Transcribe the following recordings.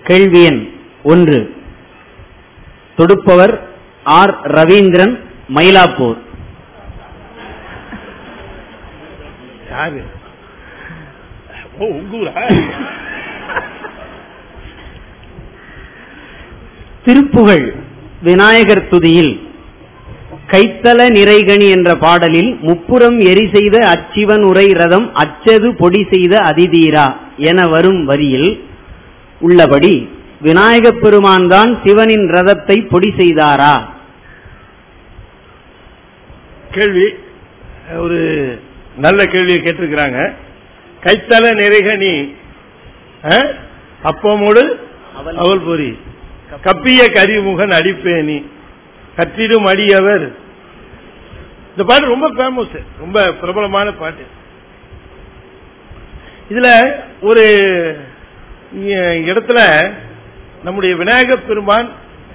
கேள்வி எண் ஒன்று தொடுப்பவர் ஆர் ரவீந்திரன் மயிலாப்பூர் யாரு ஓ உங்க ஊரா திருப்புகழ் விநாயகர் துதியில் கைத்தல நிறைகணி என்ற பாடலில் முப்புறம் எரி செய்த அச்சிவன் உரை ரதம் அச்சது பொடி செய்த அதிதீரா என வரும் வரியில் உள்ளபடி விநாயகப் பெருமான் தான் சிவனின் ரதத்தை பொடி செய்தாரா கேள்வி ஒரு நல்ல கேள்வியை கேட்டிருக்கிறாங்க கைத்தல நிறைகனி அஹ், அப்பமோடு அவள் பொறி கப்பிய கரிமுகன் அடிப்பேனி கற்றிடும் அடியவர் இந்த பாட்டு ரொம்ப ஃபேமஸ் ரொம்ப பிரபலமான பாட்டு இதுல ஒரு இ- இடத்துல நம்முடைய விநாயகப் பெருமான்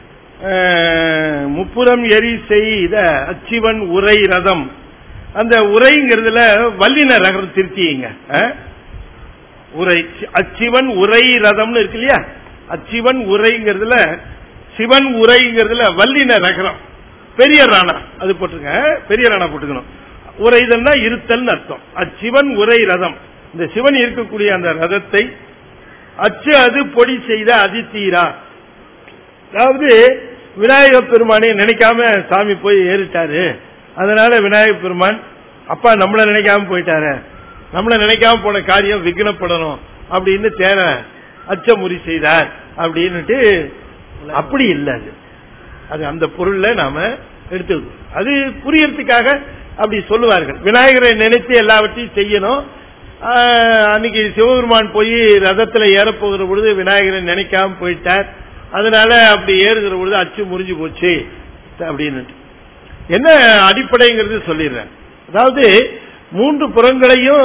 அஹ், முப்புறம் எரி செய்த அச்சிவன் உரை ரதம் அந்த உரைங்கிறதுல வல்லின ரகம் திருத்திங்க அஹ்? உரை அச்சிவன் உரை ரதம்னு இருக்கு இல்லையா அச்சிவன் உரைங்கிறதுல சிவன் உரைங்கிறதுல வல்லின ரகரம் பெரிய ராணா அது போட்டுருங்க பெரிய ராணா போட்டுக்கணும் உரைதல்னா இருத்தல்னு அர்த்தம் அச்சிவன் உரை ரதம் இந்த சிவன் இருக்கக்கூடிய அந்த ரதத்தை அச்சு அது பொடி செய்த அதித்தீரா அதாவது விநாயகப் பெருமானை நினைக்காம சாமி போய் ஏறிட்டாரு அதனால விநாயகப் பெருமான் அப்பா நம்மள நினைக்காம போயிட்டாரு நம்மள நினைக்காம போன காரியம் விக்னப்படணும் அப்படின்னு தேர அச்சமுறி செய்தார் அப்படின்னுட்டு அப்படி இல்லை அது அது அந்த பொருள்ல நாம எடுத்து அது புரியறதுக்காக அப்படி சொல்லுவார்கள் விநாயகரை நினைத்து எல்லாவற்றையும் செய்யணும் ஆஹ், அன்னைக்கு சிவபெருமான் போய் ரதத்துல ஏறப்போகிற பொழுது விநாயகரை நினைக்காம போயிட்டார் அதனால அப்படி ஏறுகிற பொழுது அச்சு முறிஞ்சு போச்சு அப்படின்னு என்ன அடிப்படைங்கிறது சொல்லிடுறேன் அதாவது மூன்று புறங்களையும்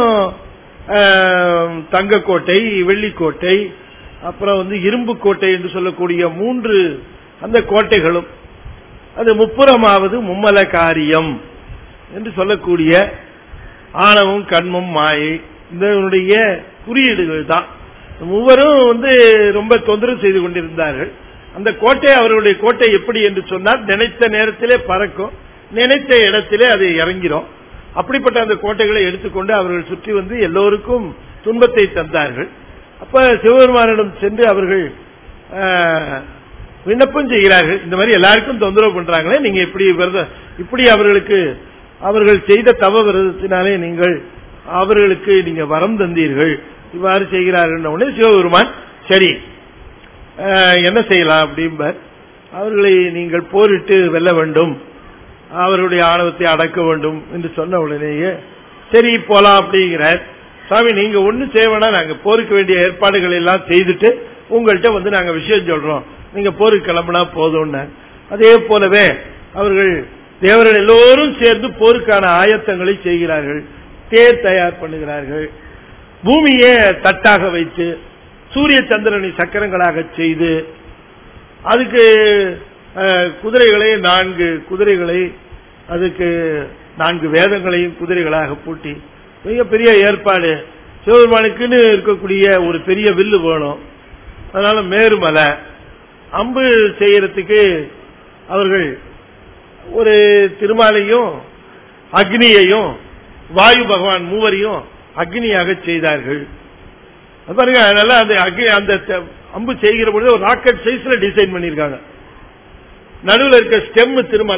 ஆஹ், தங்கக்கோட்டை வெள்ளிக்கோட்டை அப்புறம் வந்து இரும்பு கோட்டை என்று சொல்லக்கூடிய மூன்று அந்த கோட்டைகளும் அது முப்புறமாவது மும்மல காரியம் என்று சொல்லக்கூடிய ஆணவம் கண்மம் மாயை இதனுடைய குறியீடுகள் தான் மூவரும் வந்து ரொம்ப தொந்தரவு செய்து கொண்டிருந்தார்கள் அந்த கோட்டை அவர்களுடைய கோட்டை எப்படி என்று சொன்னால் நினைத்த நேரத்திலே பறக்கும் நினைத்த இடத்திலே அது இறங்கிரும் அப்படிப்பட்ட அந்த கோட்டைகளை எடுத்துக்கொண்டு அவர்கள் சுற்றி வந்து எல்லோருக்கும் துன்பத்தை தந்தார்கள் அப்ப சிவபெருமானிடம் சென்று அவர்கள் ஆஹ், விண்ணப்பம் செய்கிறார்கள் இந்த மாதிரி எல்லாருக்கும் தொந்தரவு பண்றாங்களே நீங்க இப்படி விரத இப்படி அவர்களுக்கு அவர்கள் செய்த தவ விரதத்தினாலே நீங்கள் அவர்களுக்கு நீங்க வரம் தந்தீர்கள் இவ்வாறு செய்கிறார்கள் உடனே சிவபெருமான் சரி ஆஹ், என்ன செய்யலாம் அப்படிம்பார் அவர்களை நீங்கள் போரிட்டு வெல்ல வேண்டும் அவர்களுடைய ஆணவத்தை அடக்க வேண்டும் என்று சொன்ன உடனேயே சரி போலாம் அப்படிங்கிறார் சாமி நீங்க ஒண்ணு செய்ய வேணாம் நாங்க போருக்கு வேண்டிய ஏற்பாடுகள் எல்லாம் செய்துட்டு உங்கள்கிட்ட வந்து நாங்க விஷயம் சொல்றோம் நீங்க போருக்கு கிளம்பினா போதும்னு அதே போலவே அவர்கள் தேவர்கள் எல்லோரும் சேர்ந்து போருக்கான ஆயத்தங்களை செய்கிறார்கள் தேர் தயார் பண்ணுகிறார்கள் பூமியை தட்டாக வைத்து சூரிய சந்திரனை சக்கரங்களாக செய்து அதுக்கு அஹ், குதிரைகளை நான்கு குதிரைகளை அதுக்கு நான்கு வேதங்களையும் குதிரைகளாக பூட்டி மிகப்பெரிய ஏற்பாடு சிவபெருமானுக்குன்னு இருக்கக்கூடிய ஒரு பெரிய வில்லு வேணும் அதனால மேருமலை அம்பு செய்யறதுக்கு அவர்கள் ஒரு திருமாலையும் அக்னியையும் வாயு பகவான் மூவரையும் அக்னியாக செய்தார்கள் அது பாருங்க அதனால அந்த அக்னி அந்த த- அம்பு செய்கிற பொழுது ஒரு ராக்கெட் சைஸ்ல டிசைன் பண்ணிருக்காங்க நடுவில் இருக்க ஸ்டெம் திருமல்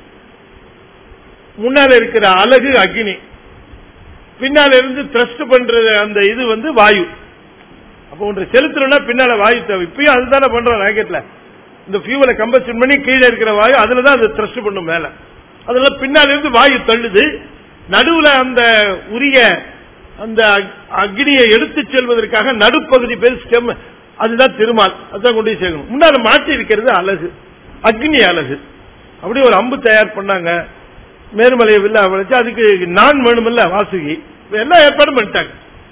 முன்னால இருக்கிற அழகு அக்னி பின்னால இருந்து த்ரஸ்ட் பண்ற அந்த இது வந்து வாயு அப்ப ஒன்று செலுத்துறோம்னா பின்னால வாயு தேவை இப்பயும் அதுதானே பண்றோம் ராக்கெட்ல இந்த ஃபியூவலை கம்பஷன் பண்ணி கீழே இருக்கிற வாயு அதுல தான் அது த்ரஸ்ட் பண்ணும் மேல அதுல பின்னால இருந்து வாயு தள்ளுது நடுவுல அந்த உரிய அந்த அக்- அக்னியை எடுத்து செல்வதற்காக நடுப்பகுதி பேர் ஸ்டெம் அதுதான் திருமால் அதுதான் கொண்டு போய் சேர்க்கணும் முன்னால மாட்டி இருக்கிறது அழகு அக்னி அழகு அப்படி ஒரு அம்பு தயார் பண்ணாங்க மேருமலையை வில்ல வளைச்சு அதுக்கு நான் வேணுமில்ல வாசுகி இப்ப எல்லா ஏற்பாடும் பண்ணிட்டாங்க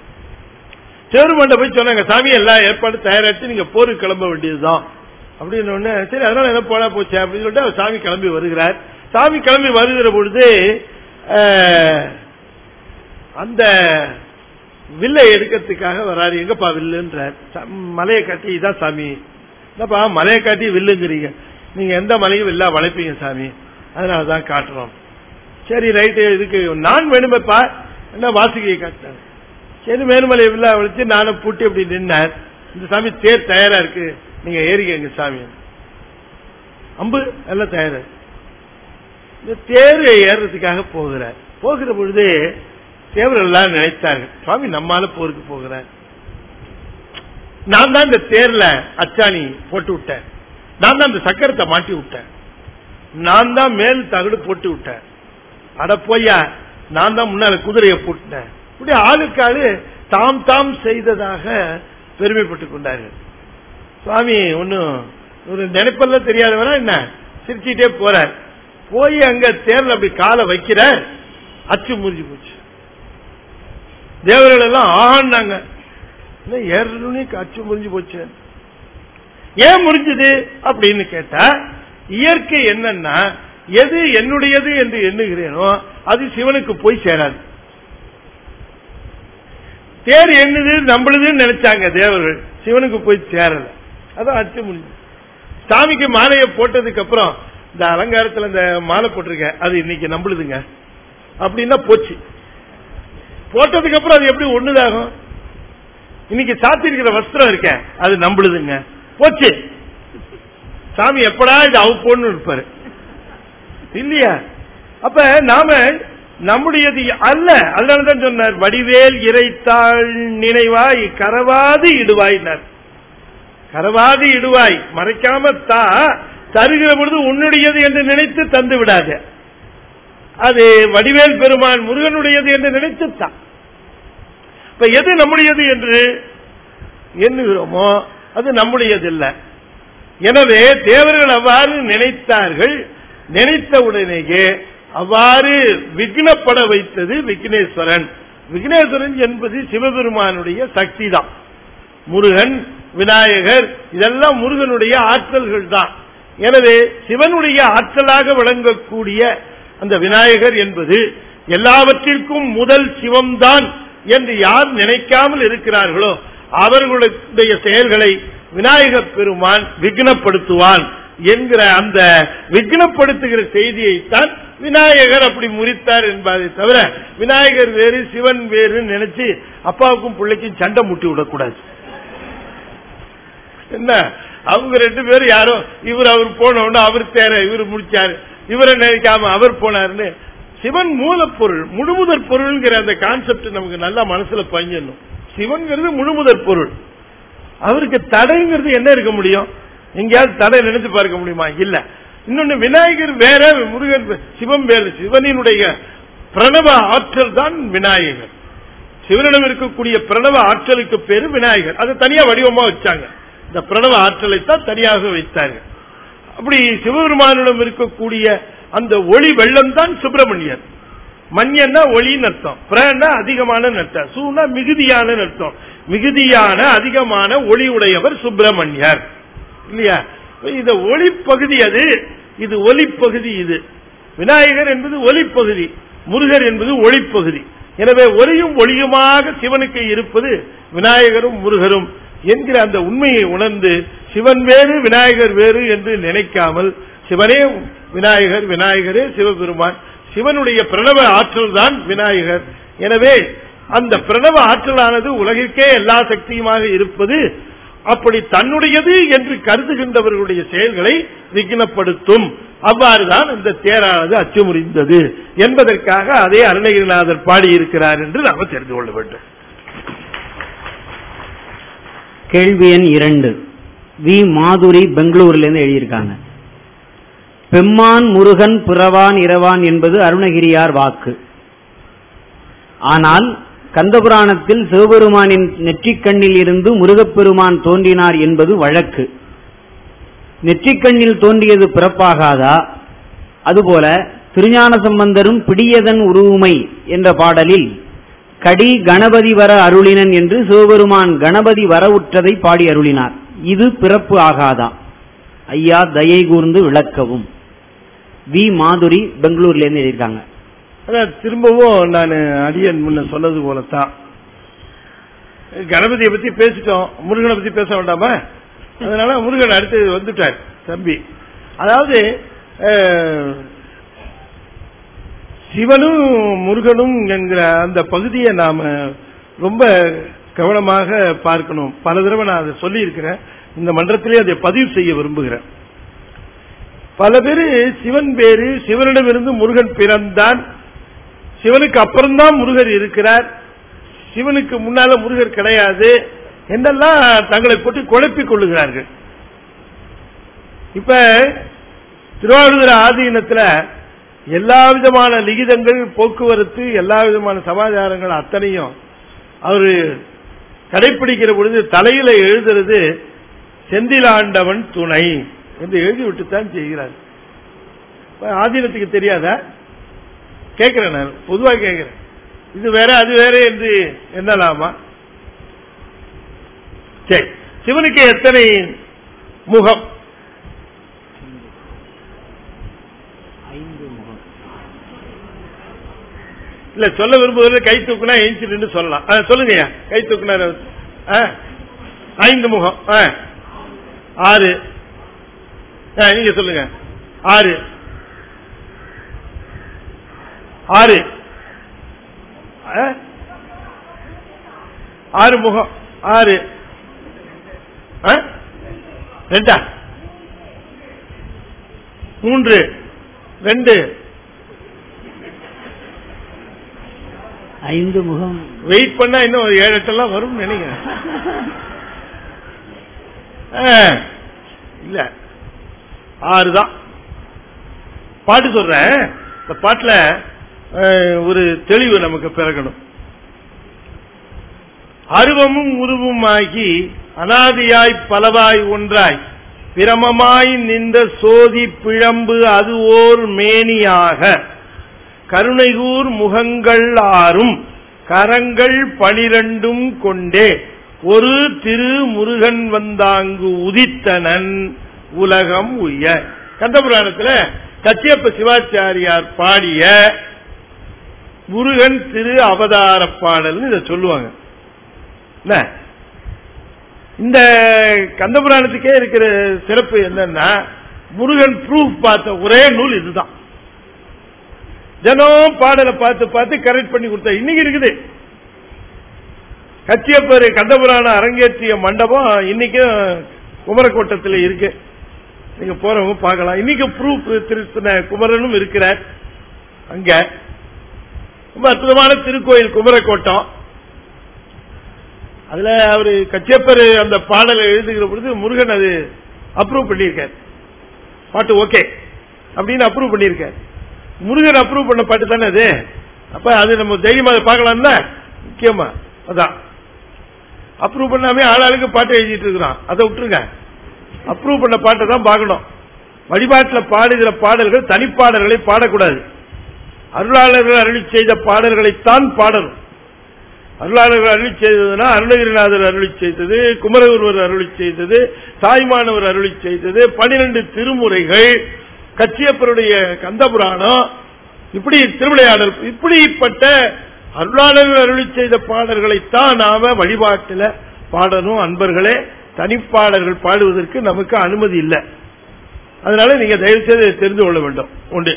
சேருமண்ட போய் சொன்னாங்க சாமி எல்லா ஏற்பாடு தயாராச்சு நீங்க போருக்கு கிளம்ப வேண்டியதுதான் அப்படின்னு உடனே சரி அதனால என்ன போனா போச்சு அப்படின்னு சொல்லிட்டு அவர் சாமி கிளம்பி வருகிறார் சாமி கிளம்பி வருகிற பொழுது அஹ், அந்த வில்லை எடுக்கிறதுக்காக வராரு எங்கப்பா வில்லுன்றார் ச- மலையை காட்டி இதான் சாமி என்னப்பா மலையை காட்டி வில்லுங்கிறீங்க நீங்க எந்த மலையும் வில்லா வளைப்பீங்க சாமி அதனாலதான் காட்டுறோம் சரி ரைட்டு இதுக்கு நான் வேணுமேப்பா என்ன வாசுகியை காட்டினார் சரி மேலுமலை வில்லா வளைச்சு நானும் பூட்டி அப்படி நின்னார் இந்த சாமி தேர் தயாரா இருக்கு நீங்க ஏறிக்கங்க சாமி அம்பு எல்லாம் தயாரா இருக்கு. இந்த தேர் ஏறுறதுக்காக போகிறார் போகிற பொழுது தேவர்கள் எல்லாம் நினைத்தார்கள் சுவாமி நம்மால போருக்கு போகிறார் நான் தான் இந்த தேர்ல அச்சாணி போட்டு விட்டேன் நான் தான் இந்த சக்கரத்தை மாட்டி விட்டேன் நான் தான் மேல் தகடு போட்டு விட்டேன் அட போய்யா நான் தான் முன்னால குதிரையை போட்டுட்டேன் இப்படி ஆளுக்கு ஆளு தாம் தாம் செய்ததாக பெருமைப்பட்டுக் கொண்டார்கள் சுவாமி ஒன்னும் ஒரு நினைப்பெல்லாம் தெரியாதவரா என்ன சிரிச்சிட்டே போறார் போய் அங்க தேர்ல அப்படி காலை வைக்கிற அச்சு முறிஞ்சு போச்சு தேவர்கள் எல்லாம் ஆஹான்னாங்க என்ன ஏறணும்னே அச்சு முறிஞ்சு போச்சு ஏன் முறிஞ்சது அப்படின்னு கேட்டா இயற்கை என்னன்னா எது என்னுடையது என்று எண்ணுகிறேனோ அது சிவனுக்கு போய் சேராது தேர் என்னது நம்மளுதுன்னு நினைச்சாங்க தேவர்கள் சிவனுக்கு போய் சேரல அதான் அச்சு முடிஞ்சு சாமிக்கு மாலையை போட்டதுக்கு அப்புறம் இந்த அலங்காரத்துல இந்த மாலை போட்டிருக்க அது இன்னைக்கு நம்பளுதுங்க அப்படின்னா போச்சு போட்டதுக்கு அப்புறம் அது எப்படி ஒண்ணுதாகும் இன்னைக்கு சாத்திருக்கிற வஸ்திரம் இருக்க அது நம்பளுதுங்க போச்சு சாமி எப்படா இது அவுப்போன்னு இருப்பாரு இல்லையா அப்ப நாம நம்முடையது அல்ல அதனாலதான் சொன்னார் வடிவேல் இறைத்தாள் நினைவாய் கரவாது இடுவாய்னார் கரவாது இடுவாய் மறைக்காம தா தருகிற பொழுது உன்னுடையது என்று நினைத்து தந்து விடாத அது வடிவேல் பெருமான் முருகனுடையது என்று நினைத்து தா இப்ப எது நம்முடையது என்று எண்ணுகிறோமோ அது நம்முடையது இல்லை எனவே தேவர்கள் அவ்வாறு நினைத்தார்கள் நினைத்த உடனேயே அவ்வாறு விக்னப்பட வைத்தது விக்னேஸ்வரன் விக்னேஸ்வரன் என்பது சிவபெருமானுடைய சக்தி தான் முருகன் விநாயகர் இதெல்லாம் முருகனுடைய ஆற்றல்கள் தான் எனவே சிவனுடைய ஆற்றலாக விளங்கக்கூடிய அந்த விநாயகர் என்பது எல்லாவற்றிற்கும் முதல் சிவம்தான் என்று யார் நினைக்காமல் இருக்கிறார்களோ அவர்களுடைய செயல்களை விநாயகர் பெருமான் விக்னப்படுத்துவான் என்கிற அந்த விக்னப்படுத்துகிற செய்தியைத்தான் விநாயகர் அப்படி முறித்தார் என்பதை தவிர விநாயகர் வேறு சிவன் வேறு நினைச்சு அப்பாவுக்கும் பிள்ளைக்கும் சண்டை முட்டி விடக்கூடாது என்ன அவங்க ரெண்டு பேரும் யாரோ இவர் அவர் போன உடனே அவர் தேர இவர் முடிச்சாரு இவரை நினைக்காம அவர் போனாருன்னு சிவன் மூலப்பொருள் முழுமுதற் பொருள்ங்கிற அந்த கான்செப்ட் நமக்கு நல்லா மனசுல பஞ்சணும் சிவன்கிறது முழுமுதற் பொருள் அவருக்கு தடைங்கிறது என்ன இருக்க முடியும் எங்கேயாவது தடை நினைச்சு பார்க்க முடியுமா இல்ல இன்னொன்னு விநாயகர் வேற முருகன் வே- சிவம் வேறு சிவனினுடைய பிரணவ ஆற்றல் தான் விநாயகர் சிவனிடம் இருக்கக்கூடிய பிரணவ ஆற்றலுக்கு பேரு விநாயகர் அது தனியா வடிவமா வச்சாங்க இந்த பிரணவ ஆற்றலை தான் தனியாக வைத்தார்கள் அப்படி சிவபெருமானிடம் இருக்கக்கூடிய அந்த ஒளி வெள்ளம் தான் சுப்பிரமணியர் மன்யன்னா ஒளின்னு அர்த்தம் பிரன்னா அதிகமான அர்த்தம் சூனா மிகுதியான அர்த்தம் மிகுதியான அதிகமான ஒளி உடையவர் சுப்பிரமணியர் இல்லையா இந்த ஒளி பகுதி அது இது ஒலி பகுதி இது விநாயகர் என்பது ஒலி பகுதி முருகர் என்பது ஒளிப்பகுதி எனவே ஒளியும் ஒளியுமாக சிவனுக்கு இருப்பது விநாயகரும் முருகரும் என்கிற அந்த உண்மையை உணர்ந்து சிவன் வேறு விநாயகர் வேறு என்று நினைக்காமல் சிவனே விநாயகர் விநாயகரே சிவபெருமான் சிவனுடைய பிரணவ ஆற்றல் தான் விநாயகர் எனவே அந்த பிரணவ ஆற்றலானது உலகிற்கே எல்லா சக்தியுமாக இருப்பது அப்படி தன்னுடையது என்று கருதுகின்றவர்களுடைய செயல்களை விக்னப்படுத்தும் அவ்வாறுதான் இந்த தேரானது அச்சுமுறிந்தது என்பதற்காக அதே அருணகிரிநாதர் பாடியிருக்கிறார் என்று நாம் தெரிந்து கொள்ள வேண்டும் கேள்வி எண் இரண்டு வி மாதுரி பெங்களூரிலிருந்து எழுதியிருக்காங்க பெம்மான் முருகன் பிறவான் இரவான் என்பது அருணகிரியார் வாக்கு ஆனால் கந்தபுராணத்தில் சிவபெருமானின் நெற்றிக்கண்ணில் இருந்து முருகப்பெருமான் தோன்றினார் என்பது வழக்கு நெற்றிக்கண்ணில் தோன்றியது பிறப்பாகாதா அதுபோல திருஞான சம்பந்தரும் பிடியதன் உருவுமை என்ற பாடலில் கடி கணபதி வர அருளினன் என்று சிவபெருமான் கணபதி வர உற்றதை பாடி அருளினார் இது பிறப்பு ஆகாதா ஐயா தயை கூர்ந்து விளக்கவும் வி மாதுரி பெங்களூர்ல இருந்து எழுதியிருக்காங்க அதான் திரும்பவும் நான் அடியன் முன்ன சொன்னது போலத்தான் கணபதியை பத்தி பேசிட்டோம் முருகனை பத்தி பேச வேண்டாமா அதனால முருகன் அடுத்து வந்துட்டார் தம்பி அதாவது அஹ், சிவனும் முருகனும் என்கிற அந்த பகுதியை நாம ரொம்ப கவனமாக பார்க்கணும் பல தடவை நான் அதை சொல்லி இருக்கிறேன் இந்த மன்றத்திலே அதை பதிவு செய்ய விரும்புகிறேன் பல பேரு சிவன் பேரு சிவனிடமிருந்து முருகன் பிறந்தான் சிவனுக்கு அப்புறம்தான் முருகர் இருக்கிறார் சிவனுக்கு முன்னால முருகர் கிடையாது என்றெல்லாம் தங்களை போட்டு குழப்பிக் கொள்ளுகிறார்கள் இப்ப திருவாரூர் ஆதீனத்துல எல்லா விதமான லிகிதங்கள் போக்குவரத்து எல்லா விதமான சமாச்சாரங்கள் அத்தனையும் அவரு கடைபிடிக்கிற பொழுது தலையில எழுதுறது செந்திலாண்டவன் துணை என்று எழுதிவிட்டுத்தான் செய்கிறார் இப்ப ஆதீனத்துக்கு தெரியாதா கேட்கிறேன் நான் பொதுவா கேட்கிறேன் இது வேற அது வேற என்று என்னலாமா சரி சிவனுக்கு எத்தனை முகம் ஐந்து முகம் இல்ல சொல்ல விரும்புவது கை தூக்குனா எஞ்சிட்டு சொல்லலாம் ஆ, சொல்லுங்கய்யா கை தூக்குனா ஆ, ஐந்து முகம் ஆ, ஆறு ஆ, நீங்க சொல்லுங்க ஆறு ஆறு ஆ? ஆறு முகம் ஆறு ஆ? ரெண்டா மூன்று ரெண்டு ஐந்து முகம் வெயிட் பண்ணா இன்னும் ஒரு ஏழு எட்டெல்லாம் வரும் நினைக்கிறேன் ஆ, இல்ல ஆறு தான் பாட்டு சொல்றேன் இந்த பாட்டுல அஹ், ஒரு தெளிவு நமக்கு பிறகணும் அருவமும் உருவுமாகி அனாதியாய் பலவாய் ஒன்றாய் பிரமமாய் நின்ற சோதி பிழம்பு அது ஓர் மேனியாக கருணைகூர் முகங்கள் ஆறும் கரங்கள் பனிரெண்டும் கொண்டே ஒரு திரு முருகன் வந்தாங்கு உதித்தனன் உலகம் உய்ய கந்தபுராணத்துல கச்சியப்ப சிவாச்சாரியார் பாடிய முருகன் திரு அவதார பாடல்னு இதை சொல்லுவாங்க என்ன? இந்த கந்தபுராணத்துக்கே இருக்கிற சிறப்பு என்னன்னா முருகன் ப்ரூஃப் பார்த்த ஒரே நூல் இதுதான் தினம் பாடலை பார்த்து பார்த்து கரெக்ட் பண்ணி கொடுத்தா இன்னைக்கு இருக்குது கச்சியப்பர் கந்தபுராண அரங்கேற்றிய மண்டபம் இன்னைக்கும் குமரக்கோட்டத்தில் இருக்கு நீங்க போறவங்க பார்க்கலாம் இன்னைக்கு ப்ரூஃப் திருத்தின குமரனும் இருக்கிறார் அங்க ரொம்ப அற்புதமான திருக்கோயில் குமரக்கோட்டம் அதுல அவரு கச்சியப்பர் அந்த பாடலை எழுதுகிற பொழுது முருகன் அது அப்ரூவ் பண்ணியிருக்கார் பாட்டு ஓகே அப்படின்னு அப்ரூவ் பண்ணியிருக்கார் முருகன் அப்ரூவ் பண்ண பாட்டு தானே அது அப்ப அது நம்ம தைரியமா அதை பார்க்கலாம்ல முக்கியமா அதான் அப்ரூவ் பண்ணாமே ஆளாளுக்கு பாட்டு எழுதிட்டு இருக்கிறான் அதை விட்டுருங்க அப்ரூவ் பண்ண பாட்டை தான் பார்க்கணும் வழிபாட்டில் பாடுகிற பாடல்கள் தனிப்பாடல்களை பாடக்கூடாது அருளாளர்கள் அருளி செய்த பாடல்களைத்தான் பாடணும் அருளாளர்கள் அருளி செய்ததுன்னா அருணகிரிநாதர் அருளி செய்தது குமரகுருவர் அருளி செய்தது தாய்மானவர் அருளி செய்தது பனிரெண்டு திருமுறைகள் கச்சியப்பருடைய கந்தபுராணம் இப்படி திருவிளையாடல் இப்படிப்பட்ட அருளாளர்கள் அருளி செய்த பாடல்களைத்தான் நாம வழிபாட்டில் பாடணும் அன்பர்களே தனிப்பாடல்கள் பாடுவதற்கு நமக்கு அனுமதி இல்லை அதனால நீங்க தயவு செய்து தெரிந்து கொள்ள வேண்டும் உண்டு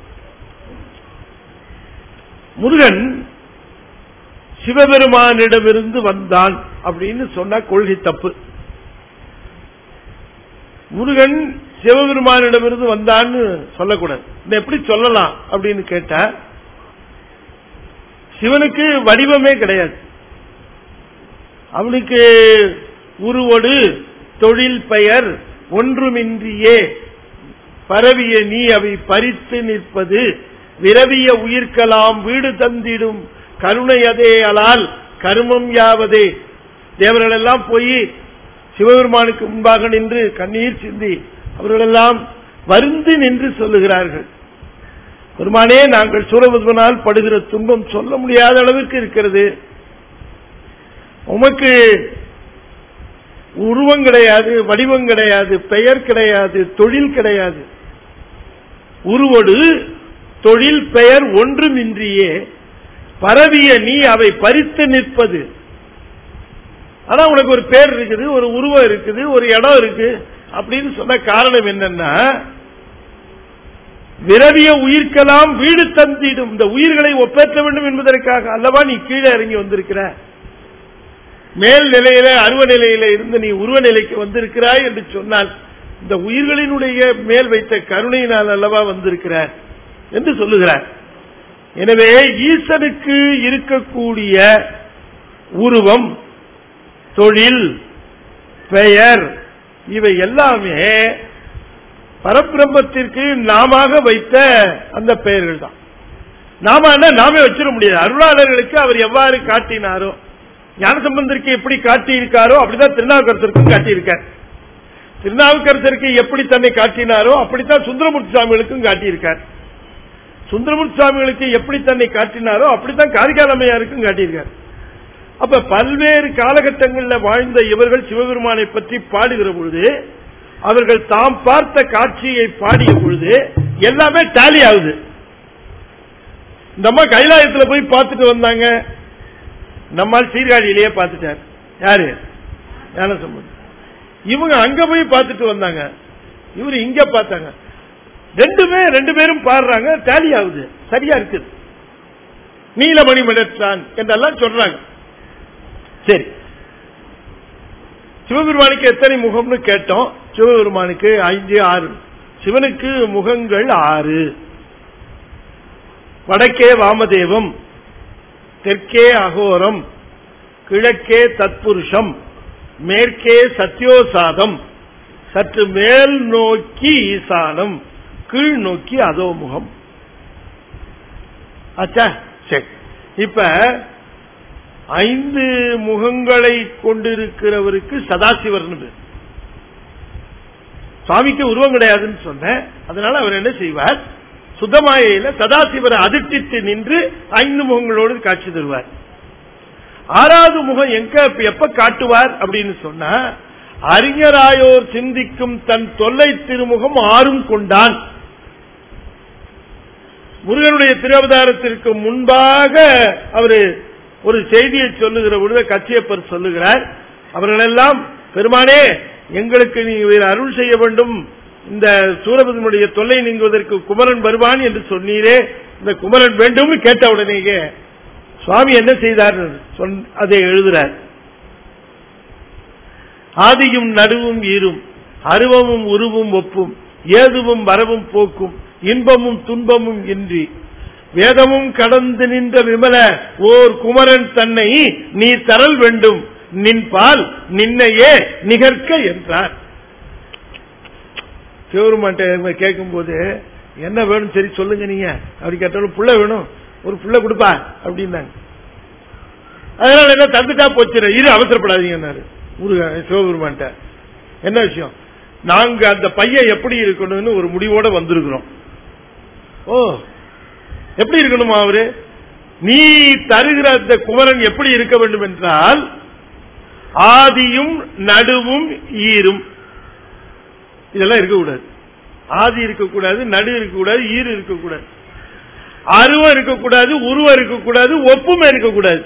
முருகன் சிவபெருமானிடமிருந்து வந்தான் அப்படின்னு சொன்னா கொள்கை தப்பு முருகன் சிவபெருமானிடமிருந்து வந்தான்னு சொல்லக்கூடாது இதை எப்படி சொல்லலாம் அப்படின்னு கேட்டா சிவனுக்கு வடிவமே கிடையாது அவனுக்கு உருவொடு தொழில் பெயர் ஒன்றுமின்றியே பரவிய நீ அவை பறித்து நிற்பது விரவிய உயிர்க்கலாம் வீடு தந்திடும் கருணை அதே அலால் கருமம் யாவதே தேவர்களெல்லாம் போய் சிவபெருமானுக்கு முன்பாக நின்று கண்ணீர் சிந்தி அவர்களெல்லாம் வருந்து நின்று சொல்லுகிறார்கள் பெருமானே நாங்கள் சூரபத்மனால் படுகிற துன்பம் சொல்ல முடியாத அளவுக்கு இருக்கிறது உமக்கு உருவம் கிடையாது வடிவம் கிடையாது பெயர் கிடையாது தொழில் கிடையாது உருவொடு தொழில் பெயர் ஒன்றுமின்றியே பரவிய நீ அவை பறித்து நிற்பது ஆனா உனக்கு ஒரு பேர் இருக்குது ஒரு உருவம் இருக்குது ஒரு இடம் இருக்கு அப்படின்னு சொன்ன காரணம் என்னன்னா விரவிய உயிர்க்கலாம் வீடு தந்திடும் இந்த உயிர்களை ஒப்பேற்ற வேண்டும் என்பதற்காக அல்லவா நீ கீழே இறங்கி வந்திருக்கிற மேல் நிலையில அருவ நிலையில இருந்து நீ உருவ நிலைக்கு வந்திருக்கிறாய் என்று சொன்னால் இந்த உயிர்களினுடைய மேல் வைத்த கருணையினால் அல்லவா வந்திருக்கிறார் என்று சொல்லுகிறார் எனவே ஈசனுக்கு இருக்கக்கூடிய உருவம் தொழில் பெயர் இவை எல்லாமே பரபிரம்மத்திற்கு நாம வைத்த அந்த பெயர்கள் தான் நாம நாமே வச்சிட முடியாது அருளாளர்களுக்கு அவர் எவ்வாறு காட்டினாரோ ஞானசம்பந்தருக்கு எப்படி காட்டியிருக்காரோ அப்படிதான் திருநாவுக்கரசருக்கும் காட்டியிருக்கார் திருநாவுக்கரசருக்கு எப்படி தன்னை காட்டினாரோ அப்படித்தான் சுந்தரமூர்த்தி சுவாமிகளுக்கும் காட்டியிருக்கார் சுந்தரமூர்த்தி சுவாமிகளுக்கு எப்படி தன்னை காட்டினாரோ அப்படித்தான் காரிகாலமையாருக்கும் காட்டியிருக்கார் அப்ப பல்வேறு காலகட்டங்களில் வாழ்ந்த இவர்கள் சிவபெருமானை பற்றி பாடுகிற பொழுது அவர்கள் தாம் பார்த்த காட்சியை பாடிய பொழுது எல்லாமே டேலி ஆகுது இந்த அம்மா கைலாயத்தில் போய் பார்த்துட்டு வந்தாங்க நம்மால் சீர்காழியிலேயே பார்த்துட்டார் யாரு ஞானசம்பந்தம் இவங்க அங்க போய் பார்த்துட்டு வந்தாங்க இவரு இங்க பார்த்தாங்க ரெண்டுமே ரெண்டு பேரும் பாடுறாங்க டேலி ஆகுது சரியா இருக்குது நீலமணி மலர்த்தான் என்றெல்லாம் சொல்றாங்க சரி சிவபெருமானுக்கு எத்தனை முகம்னு கேட்டோம் சிவபெருமானுக்கு ஐந்து ஆறு சிவனுக்கு முகங்கள் ஆறு வடக்கே வாமதேவம் தெற்கே அகோரம் கிழக்கே தத்புருஷம் மேற்கே சத்யோசாதம் சற்று மேல் நோக்கி ஈசானம் கீழ் நோக்கி அதோமுகம் ஆச்சா சரி இப்ப ஐந்து முகங்களை கொண்டிருக்கிறவருக்கு சதாசிவர்னு பேர் சுவாமிக்கு உருவம் கிடையாதுன்னு சொன்னேன் அதனால அவர் என்ன செய்வார் சுத்தமாயில சதாசிவரை அதிர்ச்சித்து நின்று ஐந்து முகங்களோடு காட்சி தருவார் ஆறாவது முகம் எங்க எப்ப காட்டுவார் அப்படின்னு சொன்னா அறிஞராயோர் சிந்திக்கும் தன் தொல்லை திருமுகம் ஆறும் கொண்டான் முருகனுடைய திருவதாரத்திற்கு முன்பாக அவரு ஒரு செய்தியை சொல்லுகிற பொழுது கச்சியப்பர் சொல்லுகிறார் அவர்களெல்லாம் பெருமானே எங்களுக்கு நீ அருள் செய்ய வேண்டும் இந்த சூரபதனுடைய தொல்லை நீங்குவதற்கு குமரன் வருவான் என்று சொன்னீரே இந்த குமரன் வேண்டும் கேட்ட உடனேயே சுவாமி என்ன செய்தார் அதை எழுதுறார் ஆதியும் நடுவும் ஈரும் அருவமும் உருவும் ஒப்பும் ஏதுவும் வரவும் போக்கும் இன்பமும் துன்பமும் இன்றி வேதமும் கடந்து நின்ற விமல ஓர் குமரன் தன்னை நீ தரல் வேண்டும் நின்பால் நின்னையே நிகர்க்க என்றார் சிவருமான்ட்ட கேட்கும் போது என்ன வேணும் சரி சொல்லுங்க நீங்க அப்படி கேட்டாலும் புள்ள வேணும் ஒரு புள்ள கொடுப்பா அப்படின்னாங்க அதனால என்ன தந்துட்டா போச்சு இரு அவசரப்படாதீங்கன்னாரு முருகன் சிவபெருமான்ட்ட என்ன விஷயம் நாங்க அந்த பையன் எப்படி இருக்கணும்னு ஒரு முடிவோட வந்திருக்கிறோம் ஓ எப்படி இருக்கணுமா அவரு நீ தருகிற அந்த குமரன் எப்படி இருக்க வேண்டும் என்றால் ஆதியும் நடுவும் ஈரும் இதெல்லாம் இருக்கக்கூடாது ஆதி இருக்கக்கூடாது நடு இருக்கக்கூடாது ஈறு இருக்கக்கூடாது அருவம் இருக்கக்கூடாது உருவம் இருக்கக்கூடாது ஒப்புமை இருக்கக்கூடாது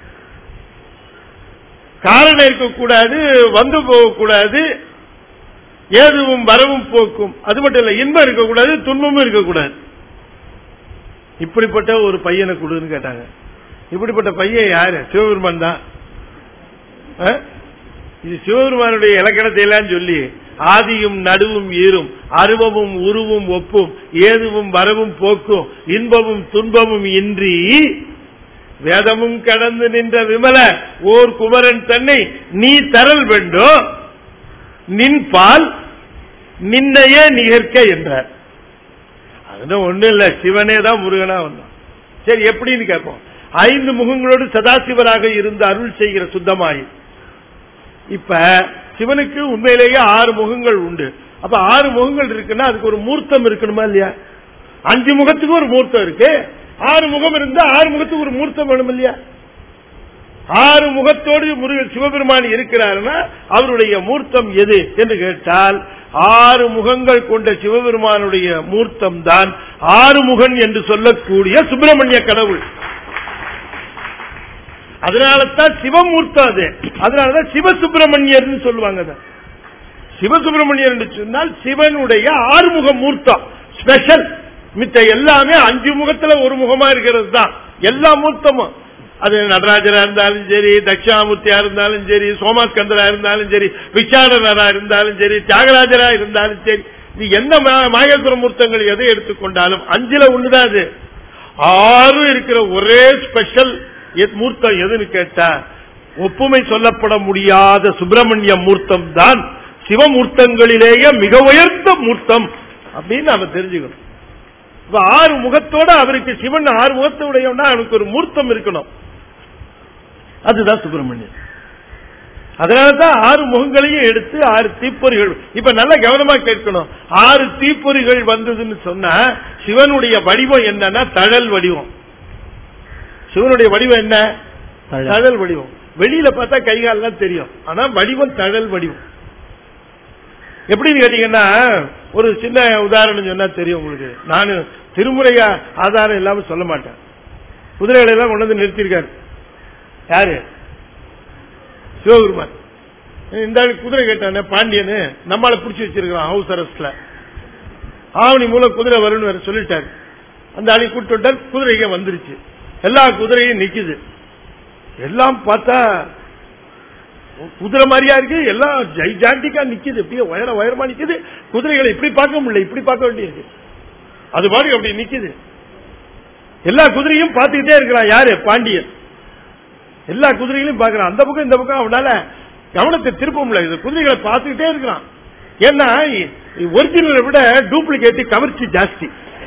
காரணம் இருக்கக்கூடாது வந்து போகக்கூடாது ஏதுவும் வரவும் போக்கும் அது மட்டும் இல்ல இன்பம் இருக்கக்கூடாது துன்பமும் இருக்கக்கூடாது இப்படிப்பட்ட ஒரு பையனை கொடுன்னு கேட்டாங்க இப்படிப்பட்ட பையன் யாரு சிவபெருமான் தான் இது சிவபெருமானுடைய இலக்கணத்தை எல்லாம் சொல்லி ஆதியும் நடுவும் ஈரும் அருவமும் உருவும் ஒப்பும் ஏதுவும் வரவும் போக்கும் இன்பமும் துன்பமும் இன்றி வேதமும் கடந்து நின்ற விமல ஓர் குமரன் தன்னை நீ தரல் வேண்டும் நின் பால் நின்னையே நிகர்க்க என்றார் அதுதான் ஒண்ணு இல்ல சிவனே தான் முருகனா வந்தான் சரி எப்படின்னு கேட்போம் ஐந்து முகங்களோடு சதாசிவராக இருந்து அருள் செய்கிற சுத்தமாயி இப்ப சிவனுக்கு உண்மையிலேயே ஆறு முகங்கள் உண்டு அப்ப ஆறு முகங்கள் இருக்குன்னா அதுக்கு ஒரு மூர்த்தம் இருக்கணுமா இல்லையா அஞ்சு முகத்துக்கு ஒரு மூர்த்தம் இருக்கு ஆறு முகம் இருந்தா ஆறு முகத்துக்கு ஒரு மூர்த்தம் வேணும் இல்லையா ஆறு முகத்தோடு முருகன் சிவபெருமான் இருக்கிறார்னா அவருடைய மூர்த்தம் எது என்று கேட்டால் ஆறு முகங்கள் கொண்ட சிவபெருமானுடைய மூர்த்தம் தான் ஆறுமுகன் என்று சொல்லக்கூடிய சுப்பிரமணிய கடவுள் அதனால தான் சிவமூர்த்தம் அது அதனாலதான் சிவசுப்பிரமணியர்னு சொல்லுவாங்க அதை சிவசுப்பிரமணியர் என்று சொன்னால் சிவனுடைய ஆறுமுக மூர்த்தம் ஸ்பெஷல் மித்த எல்லாமே அஞ்சு முகத்துல ஒரு முகமா இருக்கிறது தான் எல்லா மூர்த்தமும் அது நடராஜரா இருந்தாலும் சரி தட்சிணாமூர்த்தியா இருந்தாலும் சரி சோமாஸ்கந்தரா இருந்தாலும் சரி விச்சாரணரா இருந்தாலும் சரி தியாகராஜரா இருந்தாலும் சரி இது எந்த மா- மாகேஸ்வர மூர்த்தங்கள் எதை எடுத்துக்கொண்டாலும் அஞ்சுல ஒண்ணுதான் அது ஆறு இருக்கிற ஒரே ஸ்பெஷல் மூர்த்தம் எதுன்னு கேட்டா ஒப்புமை சொல்லப்பட முடியாத சுப்பிரமணிய மூர்த்தம் தான் சிவமூர்த்தங்களிலேயே மிக உயர்ந்த மூர்த்தம் அப்படின்னு நாம தெரிஞ்சுக்கணும் இப்ப ஆறு முகத்தோட அவருக்கு சிவன் ஆறு முகத்தோடையவனா அவனுக்கு ஒரு மூர்த்தம் இருக்கணும் அதுதான் சுப்பிரமணியன் அதனாலதான் ஆறு முகங்களையும் எடுத்து ஆறு தீப்பொறிகள் இப்ப நல்ல கவனமா கேட்கணும் ஆறு தீப்பொறிகள் வந்ததுன்னு சொன்னா சிவனுடைய வடிவம் என்னன்னா தழல் வடிவம் சிவனுடைய வடிவம் என்ன தழல். தழல் வடிவம் வெளியில பார்த்தா கை கால்லாம் தெரியும் ஆனா வடிவம் தழல் வடிவம் எப்படின்னு கேட்டீங்கன்னா ஒரு சின்ன உதாரணம் சொன்னா தெரியும் உங்களுக்கு நான் திருமுறை ஆதாரம் இல்லாம சொல்ல மாட்டேன் குதிரைகளை எல்லாம் கொண்டு வந்து நிறுத்தியிருக்காரு யாரு சிவபெருமான் இந்த ஆளு குதிரை கேட்டானே பாண்டியனு நம்மால பிடிச்சி வச்சிருக்கான் ஹவுஸ் அரெஸ்ட்ல ஆவணி மூலம் குதிரை வரும்னு வேற சொல்லிட்டாரு அந்த ஆளை கூட்டு விட்டார் குதிரை இங்க வந்துருச்சு எல்லா குதிரையும் நிக்குது எல்லாம் பார்த்தா குதிரை மாதிரியா இருக்கு எல்லாம் ஜைஜாண்டிக்கா நிக்குது இப்படியே உயர உயரமா நிக்குது குதிரைகளை இப்படி பார்க்க முடியல இப்படி பார்க்க வேண்டியிருக்கு அது பாருங்க அப்படி நிக்குது எல்லா குதிரையும் பார்த்துக்கிட்டே இருக்கிறான் யாரு பாண்டியன் எல்லா குதிரைகளையும் பார்க்கறான் அந்த பக்கம் இந்த பக்கம் அவனால கவனத்தை திருப்ப முடியல இது குதிரைகளை பார்த்துக்கிட்டே இருக்கிறான் ஏன்னா ஒரிஜினலை விட டூப்ளிகேட் கவர்ச்சி ஜாஸ்தி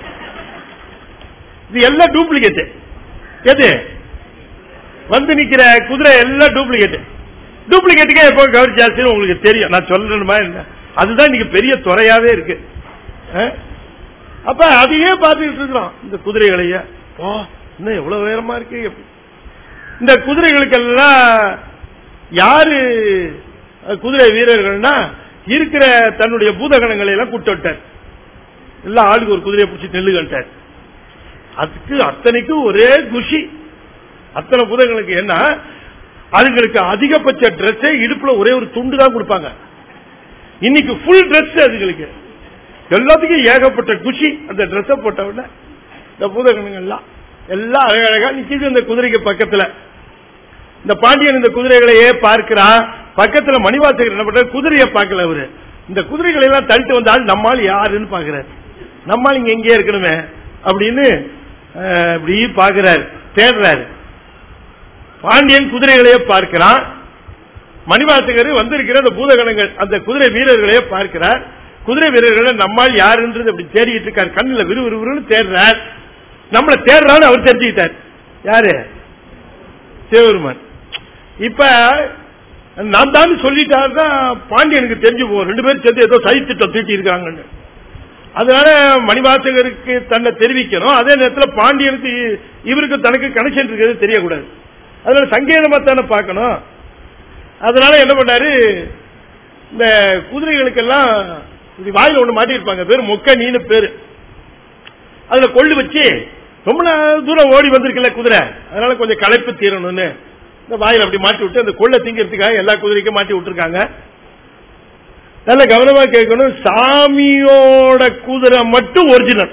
இது எல்லாம் டூப்ளிகேட் எது வந்து நிக்கிற குதிரை எல்லாம் டூப்ளிகேட் டூப்ளிகேட்டுக்கே எப்போ கவர்ச்சி ஜாஸ்தின்னு உங்களுக்கு தெரியும் நான் சொல்லணுமா என்ன அதுதான் இன்னைக்கு பெரிய துறையாவே இருக்கு அஹ்? அப்ப அதையே பார்த்துக்கிட்டு இருக்கிறோம் இந்த குதிரைகளையே ஓ இன்னும் எவ்வளவு உயரமா இருக்கு எப்படி இந்த குதிரைகளுக்கெல்லாம் யாரு அஹ், குதிரை வீரர்கள்னா இருக்கிற தன்னுடைய பூதகணங்களை எல்லாம் கூட்டு விட்டார் எல்லாம் ஆளுக்கு ஒரு குதிரையை பிடிச்சி நெல்லுகட்டார் அதுக்கு அத்தனைக்கும் ஒரே குஷி அத்தனை பூதங்களுக்கு என்ன அதுங்களுக்கு அதிகபட்ச ட்ரெஸ்ஸே இடுப்புல ஒரே ஒரு துண்டு தான் கொடுப்பாங்க இன்னைக்கு ஃபுல் ட்ரெஸ் அதுங்களுக்கு எல்லாத்துக்கும் ஏகப்பட்ட குஷி அந்த ட்ரெஸ்ஸை போட்ட உடனே இந்த பூதகணங்கள்லாம் எல்லாம் அழகழகா நிக்குது இந்த குதிரைக்கு பக்கத்துல இந்த பாண்டியன் இந்த குதிரைகளையே பார்க்கிறான் பக்கத்துல மணிவாசகர் என்ன பண்றாரு குதிரையை பார்க்கல அவரு இந்த குதிரைகளை எல்லாம் தள்ளிட்டு வந்தால் நம்மால் யாருன்னு பாக்குறாரு நம்மால் இங்க எங்கேயே இருக்கணுமே அப்படின்னு அஹ், இப்படி பாக்குறாரு தேடுறாரு பாண்டியன் குதிரைகளையே பார்க்கிறான் மணிவாசகர் வந்திருக்கிற அந்த பூதகணங்கள் அந்த குதிரை வீரர்களையே பார்க்கிறார் குதிரை வீரர்களை நம்மால் யாருன்றது அப்படி தேடிட்டு இருக்கார் கண்ணுல விறுவிறுன்னு தேடுறார் நம்மள தேடுறான்னு அவர் தெரிஞ்சுக்கிட்டார் யாரு சிவபெருமான் இப்ப நான் தான் சொல்லிட்டாருன்னா பாண்டியனுக்கு தெரிஞ்சு போகும் ரெண்டு பேரும் சேர்ந்து ஏதோ சதி திட்டம் தீட்டி இருக்காங்கன்னு அதனால மணிவாசகருக்கு தன்னை தெரிவிக்கணும் அதே நேரத்தில் பாண்டியனுக்கு இ- இவருக்கு தனக்கு கனெக்ஷன் இருக்கிறது தெரியக்கூடாது அதனால சங்கேதமா தானே பார்க்கணும் அதனால என்ன பண்ணாரு இந்த குதிரைகளுக்கெல்லாம் இது வாயில ஒண்ணு மாட்டியிருப்பாங்க பேரு மொக்க நீனு பேரு அதுல கொள்ளு வச்சு ரொம்ப நா- தூரம் ஓடி வந்திருக்குல்ல குதிரை அதனால கொஞ்சம் களைப்பு தீரணும்னு இந்த வாயில அப்படி மாட்டி விட்டு அந்த கொள்ளை திங்கிறதுக்காக எல்லா குதிரைக்கும் மாட்டி விட்டுருக்காங்க நல்ல கவனமா கேட்கணும் சாமியோட குதிரை மட்டும் ஒரிஜினல்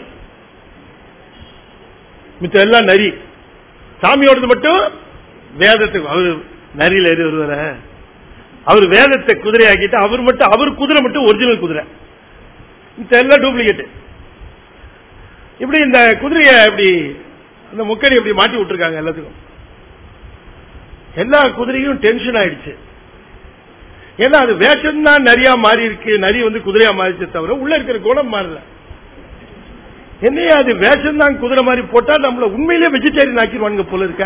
மிச்சம் எல்லாம் நரி சாமியோடது மட்டும் வேதத்துக்கு அவரு நரியில எது வருவார அவர் வேதத்தை குதிரை ஆக்கிட்டு அவர் மட்டும் அவர் குதிரை மட்டும் ஒரிஜினல் குதிரை மிச்சம் எல்லாம் டூப்ளிகேட் இப்படி இந்த குதிரையை இப்படி அந்த முக்கடி இப்படி மாட்டி விட்டுருக்காங்க எல்லாத்துக்கும் எல்லா குதிரையும் டென்ஷன் ஆயிடுச்சு ஏன்னா அது வேஷம் தான் நரியா மாறி இருக்கு நரி வந்து குதிரையா மாறிச்சு தவிர உள்ள இருக்கிற குணம் மாறல என்னையா அது வேஷம் தான் குதிரை மாதிரி போட்டா நம்மள உண்மையிலேயே வெஜிடேரியன் ஆக்கிடுவானுங்க போல இருக்க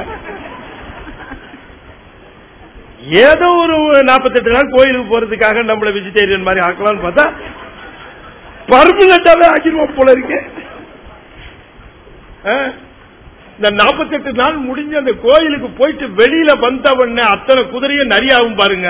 ஏதோ ஒரு நாற்பத்தெட்டு நாள் கோயிலுக்கு போறதுக்காக நம்மள வெஜிடேரியன் மாதிரி ஆக்கலாம்னு பார்த்தா பர்மனண்டாவே ஆக்கிடுவோம் போல இருக்கு ஆ? இந்த நாற்பத்தெட்டு நாள் முடிஞ்சு அந்த கோயிலுக்கு போயிட்டு வெளியில வந்தவன அத்தனை குதிரையும் நரியாகும் பாருங்க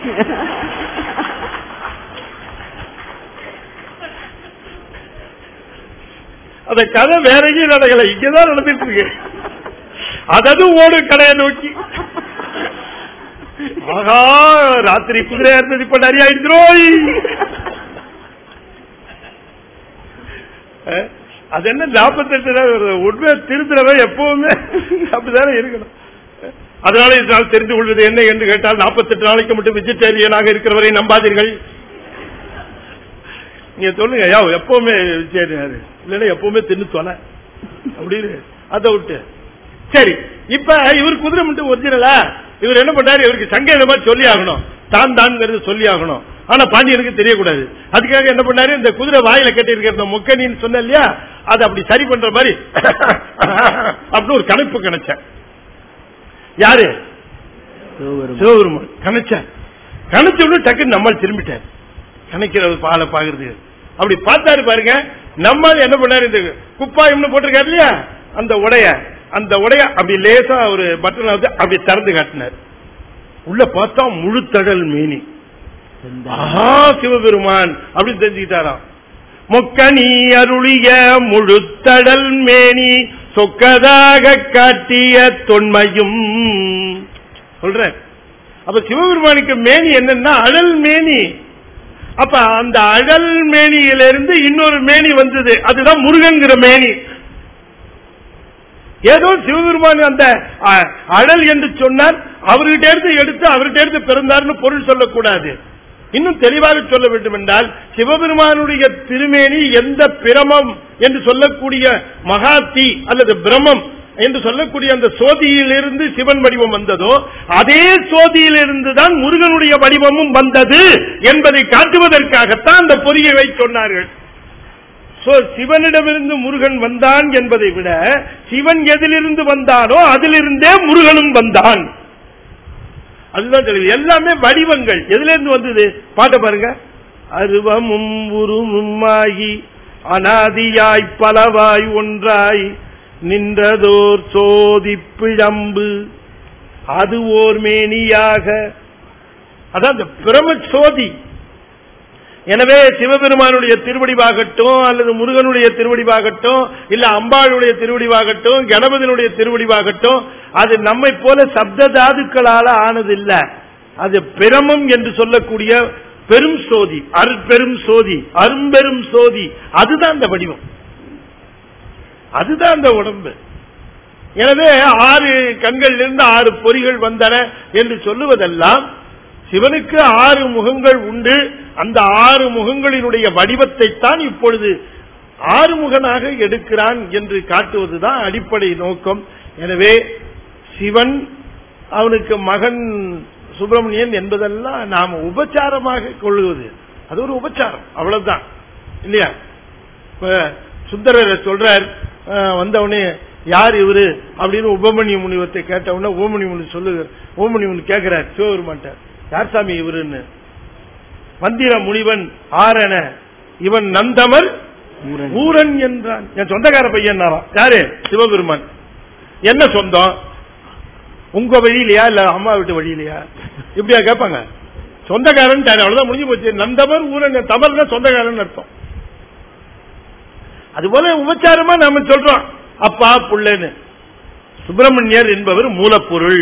அந்த கதை வேற எங்கேயும் நடக்கல இங்கதான் நடந்துட்டு இருக்கு அதது ஓடு கடையை நோக்கி ஆகா ராத்திரி குதிரையா இருந்தது இப்ப நிறைய ஆயிடுச்சுரோய் அஹ், அது என்ன நாற்பத்தெட்டு உண்மை திருத்துறவன் எப்பவுமே அப்படிதானே இருக்கணும் அதனால இதனால் தெரிந்து கொள்வது என்ன என்று கேட்டால் நாற்பத்தெட்டு நாளைக்கு மட்டும் வெஜிடேரியனாக இருக்கிறவரை நம்பாதீர்கள் நீங்க சொல்லுங்க யா எப்பவுமே வெஜிடேரியன் இல்லைன்னா எப்பவுமே தின்னு தொலை அப்படின்னு அதை விட்டு சரி இப்ப இவர் குதிரை மட்டும் ஒரிஜினலா இவர் என்ன பண்றாரு இவருக்கு சங்கேதமா சொல்லி ஆகணும் தான் தான்ங்கிறது சொல்லி ஆகணும் ஆனா பாண்டியனுக்கு தெரியக்கூடாது அதுக்காக என்ன பண்ணாரு இந்த குதிரை வாயில கட்டி இருக்கிற இந்த முக்கணின்னு சொன்ன இல்லையா அதை அப்படி சரி பண்ற மாதிரி அப்படின்னு ஒரு கணப்பு கணச்சேன் யாரு சிவபெருமான் கணச்சேன் கணச்ச உடனே டக்குன்னு நம்மால் திரும்பிட்டார் கணக்கிறது பாலை பாக்குறது அப்படி பார்த்தாரு பாருங்க நம்மால் என்ன பண்ணாரு இந்த குப்பாயம்னு போட்டிருக்காரு இல்லையா அந்த உடைய அந்த உடைய அப்படி லேசா ஒரு பட்டன் வந்து அப்படி திறந்து காட்டினார் உள்ள பார்த்தா முழுத்தடல் மேனி ஆஹா சிவபெருமான் அப்படின்னு தெரிஞ்சுக்கிட்டாராம் மொக்கனி அருளிய முழுத்தடல் மேனி சொக்கதாக காட்டிய தொன்மையும் சொல்ற அப்ப சிவபெருமானுக்கு மேனி என்னன்னா அடல் மேனி அப்ப அந்த அடல் மேனியிலிருந்து இன்னொரு மேனி வந்தது அதுதான் முருகன்கிற மேனி ஏதோ சிவபெருமான் அந்த அ, அடல் என்று சொன்னால் அவர்கிட்ட இருந்து எடுத்து அவர்கிட்ட இருந்து பிறந்தார்னு பொருள் சொல்லக்கூடாது இன்னும் தெளிவாக சொல்ல வேண்டும் என்றால் சிவபெருமானுடைய திருமேனி எந்த பிரமம் என்று சொல்லக்கூடிய மகாத்தி அல்லது பிரமம் என்று சொல்லக்கூடிய அந்த சோதியிலிருந்து சிவன் வடிவம் வந்ததோ அதே சோதியிலிருந்து தான் முருகனுடைய வடிவமும் வந்தது என்பதை காட்டுவதற்காகத்தான் அந்த பொறியை சொன்னார்கள் சோ சிவனிடமிருந்து முருகன் வந்தான் என்பதை விட சிவன் எதிலிருந்து வந்தானோ அதிலிருந்தே முருகனும் வந்தான் அதுதான் தெரியுது எல்லாமே வடிவங்கள் எதுல இருந்து வந்தது பாட்ட பாருங்க அருவமும் உருமுமாகி அனாதியாய் பலவாய் ஒன்றாய் நின்றதோர் சோதி பிழம்பு அது ஓர் மேனியாக அதான் அந்த பிரம சோதி எனவே சிவபெருமானுடைய திருவடிவாகட்டும் அல்லது முருகனுடைய திருவடிவாகட்டும் இல்ல அம்பாளுடைய திருவடிவாகட்டும் கணபதியினுடைய திருவடிவாகட்டும் அது நம்மை போல சப்த தாதுக்களால ஆனது இல்ல அது பிரமம் என்று சொல்லக்கூடிய பெரும் சோதி அருட்பெரும் சோதி அரும்பெரும் சோதி அதுதான் அந்த வடிவம் அதுதான் அந்த உடம்பு எனவே ஆறு கண்களிலிருந்து ஆறு பொறிகள் வந்தன என்று சொல்லுவதெல்லாம் சிவனுக்கு ஆறு முகங்கள் உண்டு அந்த ஆறு முகங்களினுடைய வடிவத்தை தான் இப்பொழுது ஆறுமுகனாக எடுக்கிறான் என்று காட்டுவதுதான் அடிப்படை நோக்கம் எனவே சிவன் அவனுக்கு மகன் சுப்பிரமணியன் என்பதெல்லாம் நாம் உபச்சாரமாக கொள்ளுவது அது ஒரு உபச்சாரம் அவ்வளவுதான் இல்லையா இப்ப சுந்தரர் சொல்றார் அஹ், வந்தவனே யார் இவரு அப்படின்னு உபமணிய முனிவத்தை கேட்ட உடனே ஓமணி முனி சொல்லுகிறார் ஓமணி முனி கேட்கிறார் சிவபெருமான்ட்ட யார் சாமி இவருன்னு மந்திர முனிவன் ஆரண இவன் நந்தமர் ஊரன் என்றான் என் சொந்தக்கார பையன் யாரு சிவபெருமான் என்ன சொந்தம் உங்க வழியிலையா இல்ல அம்மா வீட்டு வழியிலையா இப்படியா கேட்பாங்க சொந்தக்காரன் அவ்வளவுதான் முடிஞ்சு போச்சு நந்தமர் ஊரன் தமர்னா சொந்தக்காரன் அர்த்தம் அதுபோல உபச்சாரமா நாம சொல்றோம் அப்பா புள்ளன்னு சுப்பிரமணியர் என்பவர் மூலப்பொருள்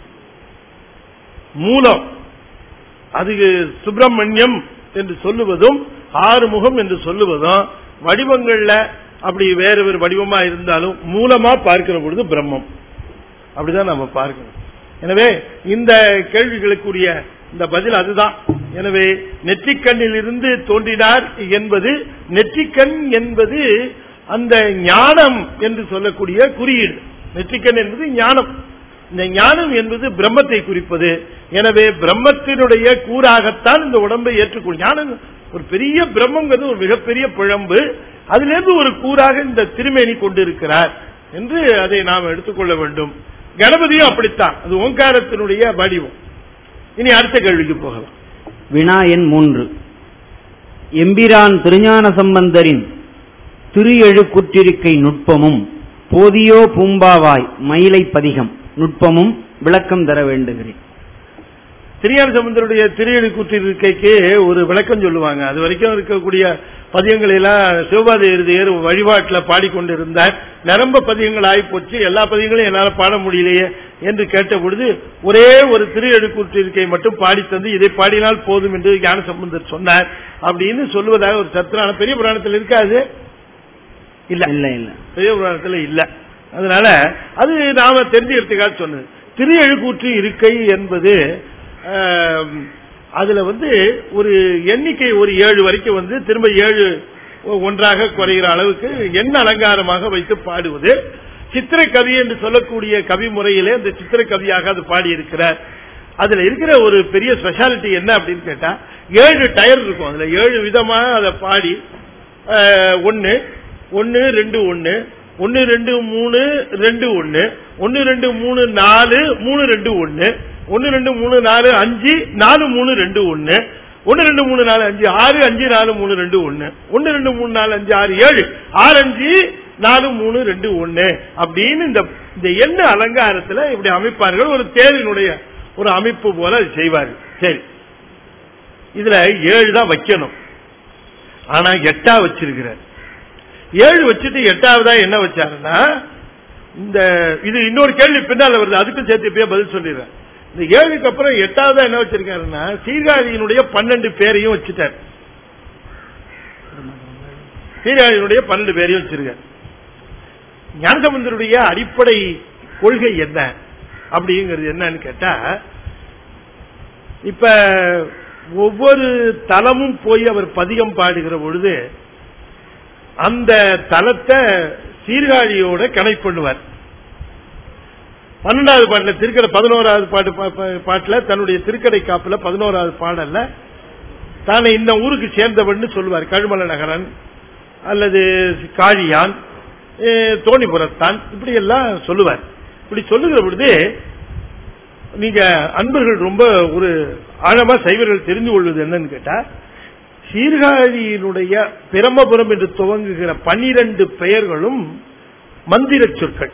மூலம் அதுக்கு சுப்பிரமணியம் என்று சொல்லுவதும் ஆறுமுகம் என்று சொல்லுவதும் வடிவங்கள்ல அப்படி வேறு வேறு வடிவமா இருந்தாலும் மூலமா பார்க்கிற பொழுது பிரம்மம் அப்படிதான் நம்ம பார்க்கணும் எனவே இந்த கேள்விகளுக்குரிய இந்த பதில் அதுதான் எனவே நெற்றிக்கண்ணில் இருந்து தோன்றினார் என்பது நெற்றிக்கண் என்பது அந்த ஞானம் என்று சொல்லக்கூடிய குறியீடு நெற்றிக்கண் என்பது ஞானம் இந்த ஞானம் என்பது பிரம்மத்தை குறிப்பது எனவே பிரம்மத்தினுடைய கூறாகத்தான் இந்த உடம்பை ஏற்றுக்கொள் ஞானம் ஒரு பெரிய பிரம்மங்கிறது ஒரு மிகப்பெரிய பிழம்பு அதிலிருந்து ஒரு கூறாக இந்த திருமேனி கொண்டிருக்கிறார் என்று அதை நாம் எடுத்துக்கொள்ள வேண்டும் கணபதியும் அப்படித்தான் அது ஓங்காரத்தினுடைய வடிவம் இனி அடுத்த கேள்விக்கு போகலாம் வினா எண் மூன்று எம்பிரான் திருஞான சம்பந்தரின் திரு எழுக்குற்றிருக்கை நுட்பமும் போதியோ பூம்பாவாய் மயிலை பதிகம் நுட்பமும் விளக்கம் தர வேண்டுகிறேன் திருஞான சம்பந்தருடைய திருயடி கூற்றிருக்கைக்கு ஒரு விளக்கம் சொல்லுவாங்க அது வரைக்கும் இருக்கக்கூடிய பதியங்களை எல்லாம் சிவபாத எழுதியர் வழிபாட்டில் பாடிக்கொண்டிருந்தார் நிரம்ப பதியங்கள் ஆகி போச்சு எல்லா பதியங்களையும் என்னால பாட முடியலையே என்று கேட்ட பொழுது ஒரே ஒரு திரு எழுக்கூற்று இருக்கை மட்டும் பாடி தந்து இதை பாடினால் போதும் என்று ஞான சம்பந்தர் சொன்னார் அப்படின்னு சொல்லுவதாக ஒரு சத்திரான பெரிய புராணத்தில் இருக்காது இல்ல இல்ல இல்ல பெரிய புராணத்துல இல்ல அதனால அது நாம தெரிஞ்சுக்கிறதுக்காக சொன்னது திரு எழுக்கூற்று இருக்கை என்பது ஆம், அதுல வந்து ஒரு எண்ணிக்கை ஒரு ஏழு வரைக்கும் வந்து திரும்ப ஏழு ஒன்றாக குறைகிற அளவுக்கு எண்ண அலங்காரமாக வைத்து பாடுவது சித்திரை கவி என்று சொல்லக்கூடிய கவி முறையிலே அந்த சித்திரை கவியாக அது பாடி இருக்கிறார் அதுல இருக்கிற ஒரு பெரிய ஸ்பெஷாலிட்டி என்ன அப்படின்னு கேட்டா ஏழு டயர் இருக்கும் அதுல ஏழு விதமாக அதை பாடி அஹ், ஒண்ணு ஒன்னு ரெண்டு ஒன்னு ஒன்னு ரெண்டு மூணு ரெண்டு ஒன்னு ஒன்னு ரெண்டு மூணு நாலு மூணு ரெண்டு ஒன்னு ஒன்னு ரெண்டு மூணு நாலு அஞ்சு நாலு மூணு ரெண்டு ஒன்னு ஒன்னு ரெண்டு மூணு நாலு அஞ்சு ஆறு அஞ்சு நாலு மூணு ரெண்டு ஒன்னு ஒன்னு ரெண்டு மூணு நாலு அஞ்சு ஆறு ஏழு ஆறு அஞ்சு நாலு மூணு ரெண்டு ஒன்னு அப்படின்னு இந்த இந்த எண்ண அலங்காரத்துல இப்படி அமைப்பார்கள் ஒரு தேரினுடைய ஒரு அமைப்பு போல அது செய்வார்கள் சரி இதுல ஏழு தான் வைக்கணும் ஆனா எட்டா வச்சிருக்கிறார் ஏழு வச்சுட்டு எட்டாவதா என்ன வச்சாருன்னா இந்த இது இன்னொரு கேள்வி பின்னால வருது அதுக்கும் சேர்த்து இப்பயே பதில் சொல்லிடுறேன் இந்த ஏழுக்கு அப்புறம் எட்டாவதா என்ன வச்சிருக்காருன்னா சீர்காழியினுடைய பன்னெண்டு பேரையும் வச்சுட்டார் சீர்காழியினுடைய பன்னெண்டு பேரையும் வச்சிருக்கார் ஞானசமுந்தருடைய அடிப்படை கொள்கை என்ன அப்படிங்கிறது என்னன்னு கேட்டா இப்ப ஒவ்வொரு தலமும் போய் அவர் பதிகம் பாடுகிற பொழுது அந்த தலத்தை சீர்காழியோட கனெக்ட் பண்ணுவார் பன்னெண்டாவது பாட்டுல திருக்கடை பதினோராவது பாட்டு பா- பா- பாட்டுல தன்னுடைய திருக்கடை காப்புல பதினோராவது பாடல்ல தானே இந்த ஊருக்கு சேர்ந்தவன்னு சொல்லுவார் கழுமல நகரன் அல்லது காழியான் ஏ, தோணிபுரத்தான் இப்படி எல்லாம் சொல்லுவார் இப்படி சொல்லுகிற பொழுது நீங்க அன்பர்கள் ரொம்ப ஒரு ஆழமா சைவர்கள் தெரிந்து கொள்வது என்னன்னு கேட்டா சீர்காழியினுடைய பிரமபுரம் என்று துவங்குகிற பனிரெண்டு பெயர்களும் மந்திர சொற்கள்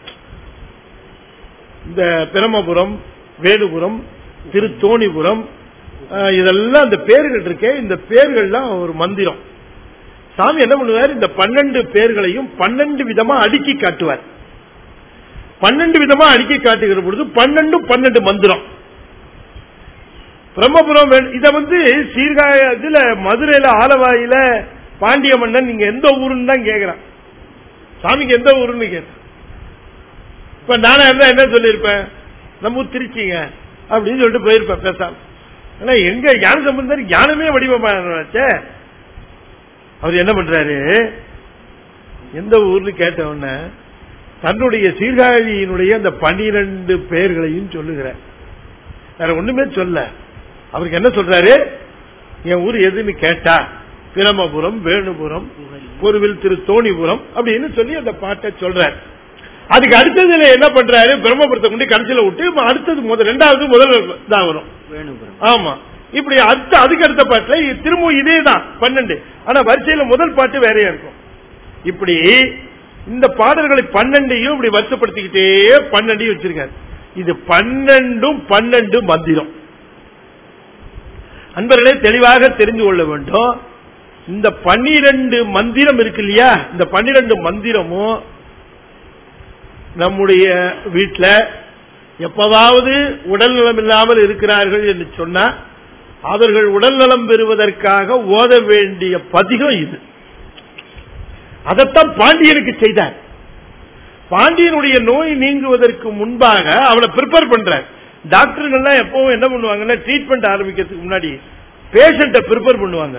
இந்த பிரமபுரம் வேலுபுரம் திருத்தோணிபுரம் அஹ், இதெல்லாம் அந்த பேர்கள் இருக்கே இந்த பேர்கள்லாம் ஒரு மந்திரம் சாமி என்ன பண்ணுவார் இந்த பன்னெண்டு பேர்களையும் பன்னெண்டு விதமா அடுக்கி காட்டுவார் பன்னெண்டு விதமா அடுக்கி காட்டுகிற பொழுது பன்னெண்டு பன்னெண்டு மந்திரம் பிரம்மபுரம் வே- இத வந்து சீர்காழி இதுல மதுரையில ஆலவாயில பாண்டிய மன்னன் நீங்க எந்த ஊருன்னு தான் கேக்குறான் சாமிக்கு எந்த ஊருன்னு கேட்டேன் இப்ப நானா இருந்தா என்ன சொல்லியிருப்பேன் நம்ம ஊர் திருச்சிங்க அப்படின்னு சொல்லிட்டு போயிருப்பேன் பேசாம ஆனா எங்க ஞான சம்பந்தர் ஞானமே வடிவமாச்சே அவர் என்ன பண்றாரு எந்த ஊர்னு கேட்ட உடனே தன்னுடைய சீர்காழியினுடைய அந்த பனிரெண்டு பெயர்களையும் சொல்லுகிறார் வேற ஒண்ணுமே சொல்ல அவருக்கு என்ன சொல்றாரு என் ஊர் எதுன்னு கேட்டா பிரமபுரம் வேணுபுரம் பொருவில் திரு தோணிபுரம் அப்படின்னு சொல்லி அந்த பாட்டை சொல்றார் அதுக்கு அடுத்ததுல என்ன பண்றாரு பிரம்மபுரத்தை கொண்டு கடைசியில விட்டு அடுத்தது முதல் ரெண்டாவது முதல் தான் வரும் வேணுபுரம் ஆமா இப்படி அடுத்த அதுக்கு அடுத்த பாட்டுல இது திரும்பவும் இதே தான் பன்னெண்டு ஆனா வரிசையில முதல் பாட்டு வேறையா இருக்கும் இப்படி இந்த பாடல்களை பன்னெண்டையும் இப்படி வருத்தப்படுத்திக்கிட்டே பன்னெண்டையும் வச்சிருக்காரு இது பன்னெண்டும் பன்னெண்டு மந்திரம் அன்பர்களே தெளிவாக தெரிந்து கொள்ள வேண்டும் இந்த பன்னிரண்டு மந்திரம் இருக்கு இல்லையா இந்த பன்னிரண்டு மந்திரமும் நம்முடைய வீட்டில் எப்பவாவது உடல்நலம் இல்லாமல் இருக்கிறார்கள் என்று சொன்னா அவர்கள் உடல்நலம் பெறுவதற்காக ஓத வேண்டிய பதிகம் இது அதைத்தான் பாண்டியனுக்கு செய்தார் பாண்டியனுடைய நோய் நீங்குவதற்கு முன்பாக அவனை ப்ரிப்பேர் பண்றார் டாக்டர்கள்லாம் எப்பவும் என்ன பண்ணுவாங்கன்னா ட்ரீட்மெண்ட் ஆரம்பிக்கிறதுக்கு முன்னாடி பேஷண்ட்டை ப்ரிப்பேர் பண்ணுவாங்க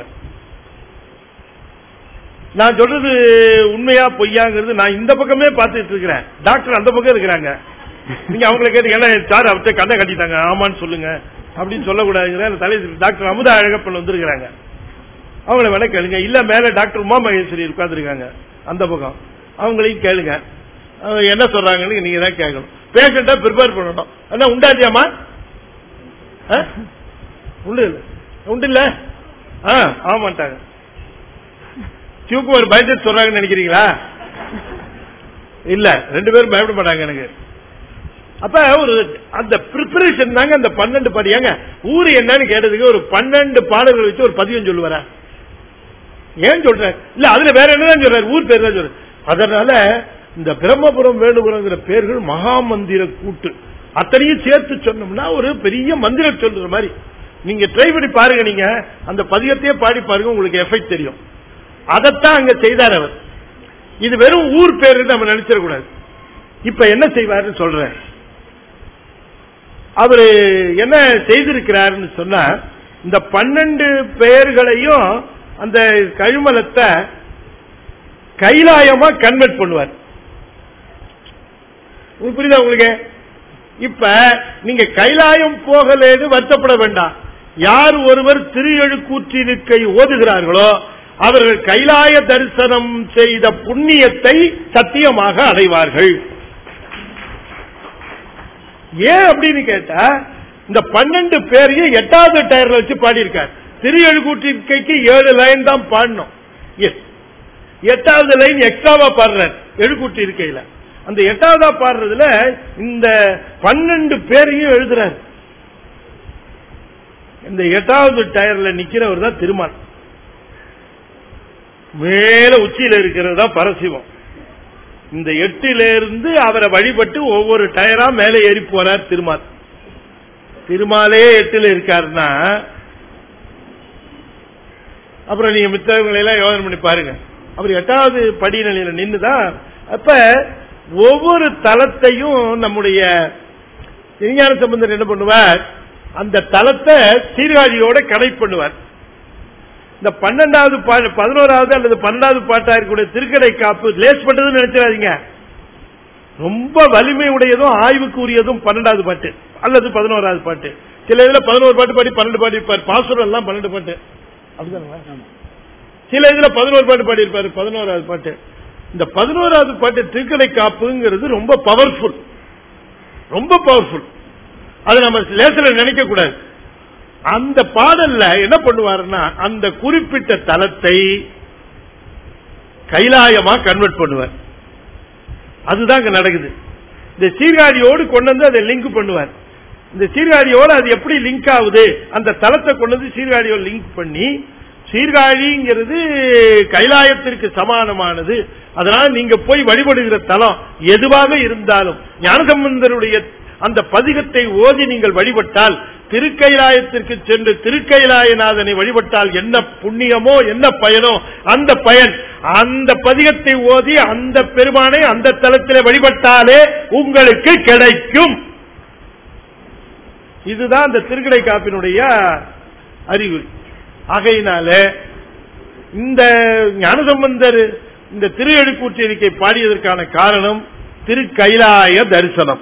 நான் சொல்றது உண்மையா பொய்யாங்கிறது நான் இந்த பக்கமே பார்த்துட்டு இருக்கிறேன் டாக்டர் அந்த பக்கம் இருக்கிறாங்க நீங்க அவங்களை கேட்டீங்கன்னா சார் அவர்கிட்ட கண்ணை கட்டிட்டாங்க ஆமான்னு சொல்லுங்க அப்படின்னு சொல்லக்கூடாதுங்கிற தலை டாக்டர் அமுதா அழகப்பன் வந்திருக்கிறாங்க அவங்கள வேணா கேளுங்க இல்ல மேல டாக்டர் உமா மகேஸ்வரி உட்கார்ந்துருக்காங்க அந்த பக்கம் அவங்களையும் கேளுங்க அவங்க என்ன சொல்றாங்கன்னு நீங்க தான் கேட்கணும் பேஷண்ட்டை ப்ரிப்பேர் பண்ணணும் அண்ணா உண்டாச்சியாமா ஆ? உண்டு இல்ல உண்டு இல்ல ஆ ஆமாட்டாங்க சிவகுமார் பயந்து சொல்றாங்கன்னு நினைக்கிறீங்களா இல்ல ரெண்டு பேரும் பயப்பட மாட்டாங்க எனக்கு அப்ப ஒரு அந்த ப்ரிப்பரேஷன் தாங்க அந்த பன்னெண்டு படியாங்க ஊரு என்னன்னு கேட்டதுக்கு ஒரு பன்னெண்டு பாடல்கள் வச்சு ஒரு பதியம் சொல்லுவாரா ஏன் சொல்ற இல்ல அதுல வேற என்னதான் சொல்றாரு ஊர் பேர் தான் சொல்ற அதனால இந்த பிரம்மபுரம் வேணுபுரங்கிற பேர்கள் மகாமந்திர கூட்டு அத்தனையும் சேர்த்து சொன்னோம்னா ஒரு பெரிய மந்திரம் சொல்ற மாதிரி நீங்க ட்ரை பண்ணி பாருங்க நீங்க அந்த பதிகத்தையே பாடி பாருங்க உங்களுக்கு எஃபெக்ட் தெரியும் அதைத்தான் அங்க செய்தார் அவர் இது வெறும் ஊர் பேரு நம்ம நினைச்சிடக்கூடாது இப்ப என்ன செய்வாருன்னு சொல்றேன் அவரு என்ன செய்திருக்கிறாருன்னு சொன்னா இந்த பன்னெண்டு பெயர்களையும் அந்த கழுமலத்தை கைலாயமா கன்வெர்ட் பண்ணுவார் உங்களுக்கு புரியுதா உங்களுக்கு இப்ப நீங்க கைலாயம் போகலேன்னு வருத்தப்பட வேண்டாம் யார் ஒருவர் திரு எழுக்கூற்றிருக்கை ஓதுகிறார்களோ அவர்கள் கைலாய தரிசனம் செய்த புண்ணியத்தை சத்தியமாக அடைவார்கள் ஏன் அப்படின்னு கேட்டா இந்த பன்னெண்டு பேரையும் எட்டாவது டயர்ல வச்சு பாடியிருக்கார் திரு எழுக்கூற்றிருக்கைக்கு ஏழு லைன் தான் பாடணும் எஸ் எட்டாவது லைன் எக்ஸ்ட்ராவா பாடுறார் எழுக்கூட்டி இருக்கையில அந்த எட்டாவதா பாடுறதுல இந்த பன்னெண்டு பேரையும் எழுதுறார் இந்த எட்டாவது டயர்ல நிக்கிறவர் தான் திருமால் மேல உச்சியில இருக்கிறது தான் பரசிவம் இந்த எட்டுல இருந்து அவரை வழிபட்டு ஒவ்வொரு டயரா மேலே ஏறி போறார் திருமால் திருமாலே எட்டுல இருக்காருன்னா அப்புறம் நீங்க மித்தவங்களை எல்லாம் யோசனை பண்ணி பாருங்க அவர் எட்டாவது படிநிலையில நின்றுதான் அப்ப ஒவ்வொரு தலத்தையும் நம்முடைய விஞ்ஞான சம்பந்தர் என்ன பண்ணுவார் அந்த தலத்தை சீர்காழியோட கனெக்ட் பண்ணுவார் இந்த பன்னெண்டாவது பாட்டு பதினோராவது அல்லது பன்னெண்டாவது பாட்டா இருக்கக்கூடிய திருக்கடை காப்பு லேஸ் பண்றதுன்னு நினைச்சிடாதீங்க ரொம்ப வலிமை உடையதும் ஆய்வுக்கு உரியதும் பன்னெண்டாவது பாட்டு அல்லது பதினோராவது பாட்டு சில இதுல பதினோரு பாட்டு பாடி பன்னெண்டு பாடி இருப்பார் பாசுரம் எல்லாம் பன்னெண்டு பாட்டு அப்படிதானுங்களா சில இதுல பதினோரு பாட்டு பாடி இருப்பாரு பதினோராவது பாட்டு இந்த பதினோராவது பாட்டு திருக்கடை காப்புங்கிறது ரொம்ப பவர்ஃபுல் ரொம்ப பவர்ஃபுல் அதை நம்ம லேசில நினைக்க கூடாது அந்த பாடல்ல என்ன பண்ணுவாருன்னா அந்த குறிப்பிட்ட தலத்தை கைலாயமா கன்வெர்ட் பண்ணுவார் அதுதான் இங்க நடக்குது இந்த சீர்காழியோடு கொண்டு வந்து அதை லிங்க் பண்ணுவார் இந்த சீர்காழியோடு அது எப்படி லிங்க் ஆகுது அந்த தலத்தை கொண்டு வந்து சீர்காழியோடு லிங்க் பண்ணி சீர்காழிங்கிறது கைலாயத்திற்கு சமானமானது அதனால நீங்க போய் வழிபடுகிற தலம் எதுவாக இருந்தாலும் ஞானசம்பந்தருடைய அந்த பதிகத்தை ஓதி நீங்கள் வழிபட்டால் திருக்கைலாயத்திற்கு சென்று திருக்கைலாயநாதனை வழிபட்டால் என்ன புண்ணியமோ என்ன பயனோ அந்த பயன் அந்த பதிகத்தை ஓதி அந்த பெருமானை அந்த தலத்திலே வழிபட்டாலே உங்களுக்கு கிடைக்கும் இதுதான் அந்த திருக்கடை காப்பினுடைய அறிகுறி ஆகையினால இந்த ஞானசம்பந்தர் இந்த திரு எழுக்கூற்றிருக்கை பாடியதற்கான காரணம் திருக்கைலாய தரிசனம்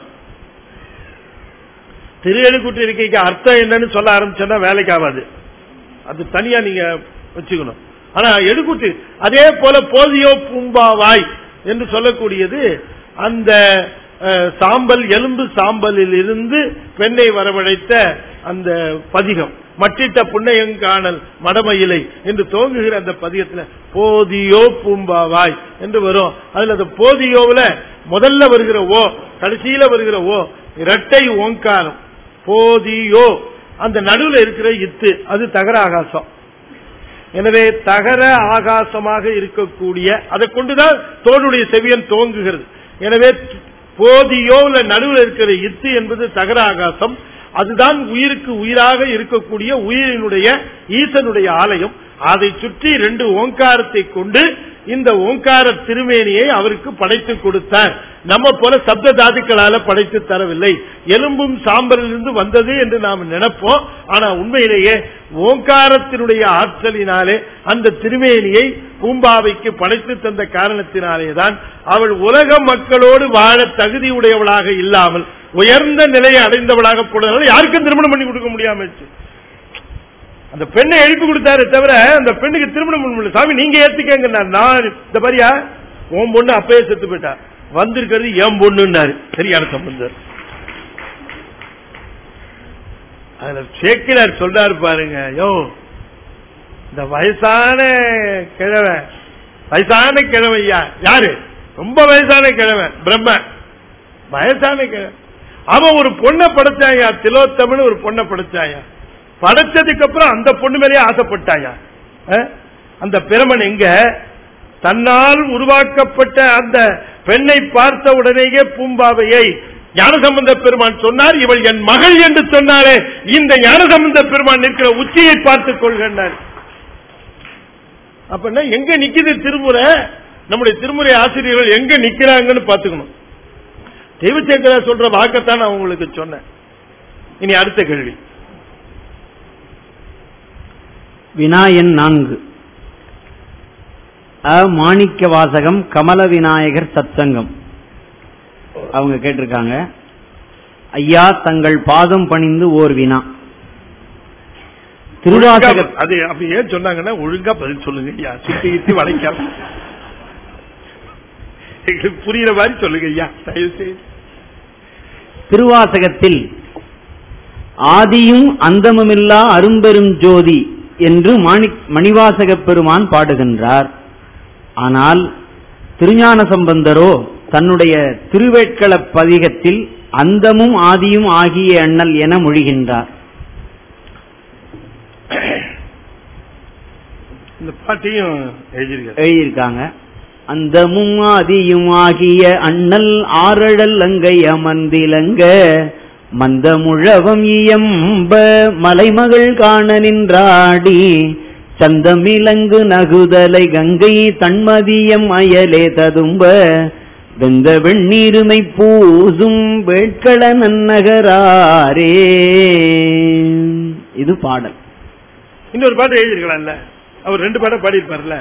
திரு எழுக்கூற்றிருக்கைக்கு அர்த்தம் என்னன்னு சொல்ல ஆரம்பிச்சோன்னா வேலைக்கு ஆகாது அது தனியா நீங்க வச்சுக்கணும் ஆனா எடுக்கூட்டு அதே போல போதியோ பூம்பாவாய் என்று சொல்லக்கூடியது அந்த அஹ், சாம்பல் எலும்பு சாம்பலில் இருந்து பெண்ணை வரவழைத்த அந்த பதிகம் மட்டிட்ட புன்னையங்காணல் மடமயிலை என்று துவங்குகிற அந்த பதிகத்துல போதியோ பூம்பாவாய் என்று வரும் அதுல அந்த போதியோவுல முதல்ல வருகிற ஓ கடைசியில வருகிற ஓ இரட்டை ஓங்காரம் போதியோ அந்த நடுவுல இருக்கிற இத்து அது தகர ஆகாசம் எனவே தகர ஆகாசமாக இருக்கக்கூடிய அதை கொண்டுதான் தோளுடைய செவியன் துவங்குகிறது எனவே போதியோ இல்ல நடுவில் இருக்கிற இத்து என்பது தகர ஆகாசம் அதுதான் உயிருக்கு உயிராக இருக்கக்கூடிய உயிரினுடைய ஈசனுடைய ஆலயம் அதை சுற்றி ரெண்டு ஓங்காரத்தை கொண்டு இந்த ஓங்கார திருமேனியை அவருக்கு படைத்து கொடுத்தார் நம்ம போல சப்த தாதுக்களால படைத்து தரவில்லை எலும்பும் சாம்பலிலிருந்து வந்தது என்று நாம் நினைப்போம் ஆனா உண்மையிலேயே ஓங்காரத்தினுடைய ஆற்றலினாலே அந்த திருமேனியை பூம்பாவைக்கு படைத்து தந்த காரணத்தினாலே தான் அவள் உலக மக்களோடு வாழ தகுதி உடையவளாக இல்லாமல் உயர்ந்த நிலையை அடைந்தவளாக போனதால் யாருக்கும் திருமணம் பண்ணி கொடுக்க முடியாம அந்த பெண்ணை எழுப்பி கொடுத்தாரு தவிர அந்த பெண்ணுக்கு திருமணம் பண்ண முடியல சாமி நீங்க ஏத்துக்கங்க நான் இந்த மாதிரியா உன் பொண்ணு அப்பயே செத்து போயிட்டா வந்திருக்கிறது என் பொண்ணுன்னாரு சரியான சம்பந்தர் அதுல சேக்கிரார் சொல்றாரு பாருங்க யோ இந்த வயசான கிழவன் வயசான கிழவையா யாரு ரொம்ப வயசான கிழவன் பிரம்ம வயசான கிழவன் அவன் ஒரு பொண்ணை படைச்சாயா திலோத்தமன் ஒரு பொண்ணை படைச்சாயா படைச்சதுக்கு அப்புறம் அந்த பொண்ணு மேலேயே ஆசைப்பட்டாயா அஹ்? அந்த பிரமன் எங்க தன்னால் உருவாக்கப்பட்ட அந்த பெண்ணை பார்த்த உடனேயே பூம்பாவையை ஞானசம்பந்த பெருமான் சொன்னார் இவள் என் மகள் என்று சொன்னாரே இந்த ஞானசம்பந்த பெருமான் நிற்கிற உச்சியை பார்த்துக் கொள்கின்றார் அப்படின்னா எங்க நிக்குது திருமுறை நம்முடைய திருமுறை ஆசிரியர்கள் எங்க நிக்கிறாங்கன்னு பாத்துக்கணும் தெய்வச்சேக்கரா சொல்ற வாக்கத்தான் நான் உங்களுக்கு சொன்னேன் இனி அடுத்த கேள்வி வினாயன் நான்கு அ மாணிக்க வாசகம் கமல விநாயகர் சத்சங்கம் அவங்க கேட்டிருக்காங்க ஐயா தங்கள் பாதம் பணிந்து ஓர் வினா திருவாசக ஒழுங்கா- அது அப்படி ஏன் சொன்னாங்கன்னா ஒழுங்கா பதில் சொல்லுங்க ஐயா சுத்தி கித்தி வளைக்காம எங்களுக்கு புரியுற மாதிரி சொல்லுங்க ஐயா தயவு செய்து திருவாசகத்தில் ஆதியும் அந்தமுமில்லா அரும்பெரும் ஜோதி என்று மாணி மணிவாசகப் பெருமான் பாடுகின்றார் ஆனால் திருஞான சம்பந்தரோ தன்னுடைய திருவேட்கள பதிகத்தில் அந்தமும் ஆதியும் ஆகிய அண்ணல் என மொழிகின்றார் இந்த பாட்டையும் எழுதியிருக்காரு எழுதியிருக்காங்க அந்தமும் ஆதியும் ஆகிய அண்ணல் ஆரழல் அங்கை அமர்ந்திலங்க மந்தமுழவம் இயம்ப மலைமகள் காண நின்றாடி சந்தமிலங்கு நகுதலை கங்கை தன்மதியம் அயலே ததும்ப வெந்த வெண்ணீருமை பூசும் வேட்கள நன்னகராரே இது பாடல் இன்னொரு பாட்டு எழுதியிருக்கலாம்ல அவர் ரெண்டு பாட்டை பாடியிருப்பார்ல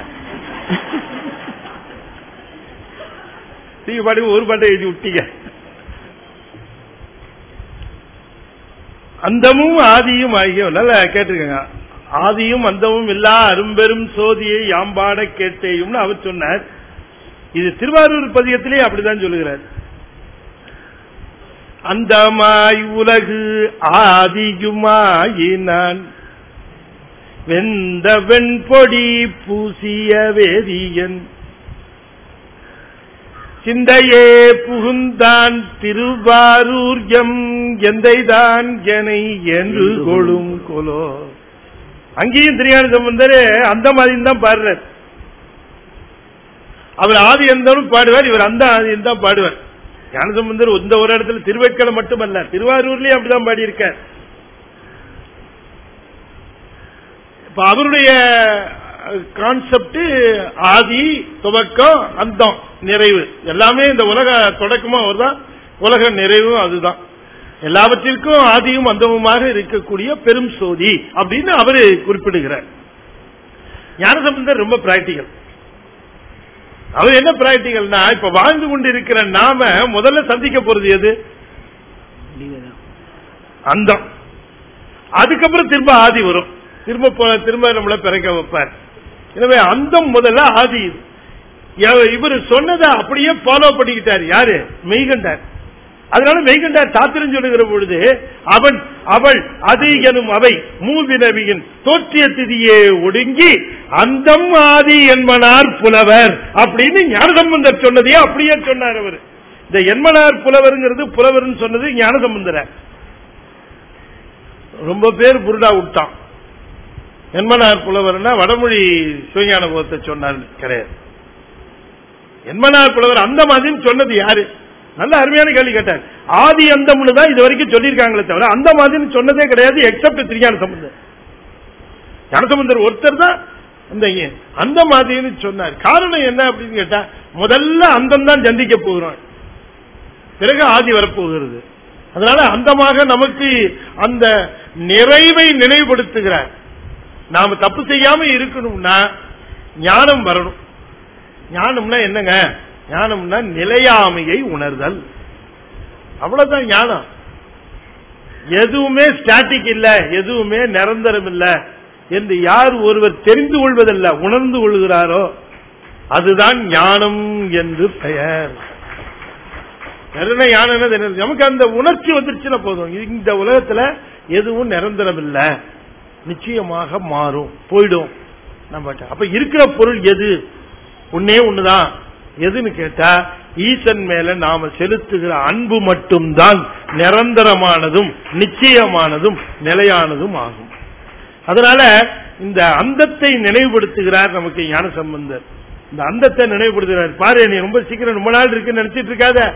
நீங்க பாடி ஒரு பாட்டை எழுதி விட்டீங்க அந்தமும் ஆதியும் ஆகிய நல்லா கேட்டிருக்கங்க ஆதியும் அந்தமும் இல்லா அரும்பெரும் சோதியை யாம்பாட கேட்டேயும்னு அவர் சொன்னார் இது திருவாரூர் பதிகத்திலே அப்படிதான் சொல்லுகிறார் அந்தமாய் உலகு ஆதியுமாயினான் வெந்த வெண்பொடி பூசிய வேதியன் சிந்தையே புகுந்தான் திருவாரூர் எம் எந்தைதான் எனை என்று கொளும் கொலோ அங்கேயும் திருஞான சம்பந்தர் அந்த மாதிரி தான் பாடுறார் அவர் ஆதி எந்தனும் பாடுவார் இவர் அந்த ஆதி தான் பாடுவார் ஞானசம்பந்தர் இந்த ஒரு இடத்துல திருவேட்களை மட்டுமல்ல திருவாரூர்லயும் அப்படிதான் பாடியிருக்கார் இப்ப அவருடைய கான்செப்ட் ஆதி துவக்கம் அந்தம் நிறைவு எல்லாமே இந்த உலக தொடக்கமும் அவர்தான் உலக நிறைவும் அதுதான் எல்லாவற்றிற்கும் ஆதியும் அந்தமுமாக இருக்கக்கூடிய பெரும் சோதி அப்படின்னு அவரு குறிப்பிடுகிறார் ஞானசம்பந்தர் ரொம்ப பிராக்டிக்கல் அவர் என்ன பிராக்டிக்கல்னா இப்ப வாழ்ந்து கொண்டிருக்கிற நாம முதல்ல சந்திக்க போறது எது அந்தம் அதுக்கப்புறம் திரும்ப ஆதி வரும் திரும்ப போ- திரும்ப நம்மள பிறக்க வைப்பார் எனவே அந்தம் முதல்ல ஆதி இது. எவ- இவர் சொன்னதை அப்படியே ஃபாலோ பண்ணிக்கிட்டார் யாரு மெய்கண்டார் அதனால மெய்கண்டார் சாத்திரம் சொல்லுகிற பொழுது அவன் அவள் அது எனும் அவை மூவினவியின் தோற்றிய திதியே ஒடுங்கி அந்தம் ஆதி என்பனார் புலவர் அப்படின்னு ஞானசம்பந்தர் சொன்னதையே அப்படியே சொன்னார் அவர் இந்த என்மனார் புலவருங்கிறது புலவர்னு சொன்னது ஞானசம்பந்தர ரொம்ப பேர் புருடா விட்டான் என்மனார் புலவர்னா வடமொழி சிவஞான போகத்தை சொன்னார் கிடையாது என்மனார் புலவர் அந்த மாதிரின்னு சொன்னது யாரு நல்ல அருமையான கேள்வி கேட்டார் ஆதி அந்தம்னு தான் இது வரைக்கும் சொல்லியிருக்காங்களே தவிர அந்த மாதிரின்னு சொன்னதே கிடையாது எக்ஸப்ட் திருஞான சம்பந்தர் ஞானசம்பந்தர் ஒருத்தர் தான் இந்த ஏ- அந்த மாதிரின்னு சொன்னார் காரணம் என்ன அப்படின்னு கேட்டா முதல்ல அந்தம் தான் சந்திக்க போகிறோம் பிறகு ஆதி வரப்போகிறது அதனால அந்தமாக நமக்கு அந்த நிறைவை நினைவுபடுத்துகிறார் நாம தப்பு செய்யாம இருக்கணும்னா ஞானம் வரணும் ஞானம்னா என்னங்க ஞானம்னா நிலையாமையை உணர்தல் அவ்வளவுதான் ஞானம் எதுவுமே ஸ்டாட்டிக் இல்ல எதுவுமே நிரந்தரம் இல்ல என்று யார் ஒருவர் தெரிந்து கொள்வதல்ல உணர்ந்து கொள்கிறாரோ அதுதான் ஞானம் என்று பெயர் கருண ஞானம் என்னது? என்னது? நமக்கு அந்த உணர்ச்சி வந்துருச்சுன்னா போதும் இந்த உலகத்துல எதுவும் நிரந்தரம் இல்ல நிச்சயமாக மாறும் போயிடும் நம்ம அப்ப இருக்கிற பொருள் எது ஒன்னே ஒண்ணுதான் எதுன்னு கேட்டா ஈசன் மேல நாம செலுத்துகிற அன்பு மட்டும்தான் நிரந்தரமானதும் நிச்சயமானதும் நிலையானதும் ஆகும் அதனால இந்த அந்தத்தை நினைவுபடுத்துகிறார் நமக்கு ஞான சம்பந்தர் இந்த அந்தத்தை நினைவுபடுத்துகிறார் பாரு நீ ரொம்ப சீக்கிரம் ரொம்ப நாள் இருக்குன்னு நினைச்சிட்டு இருக்காத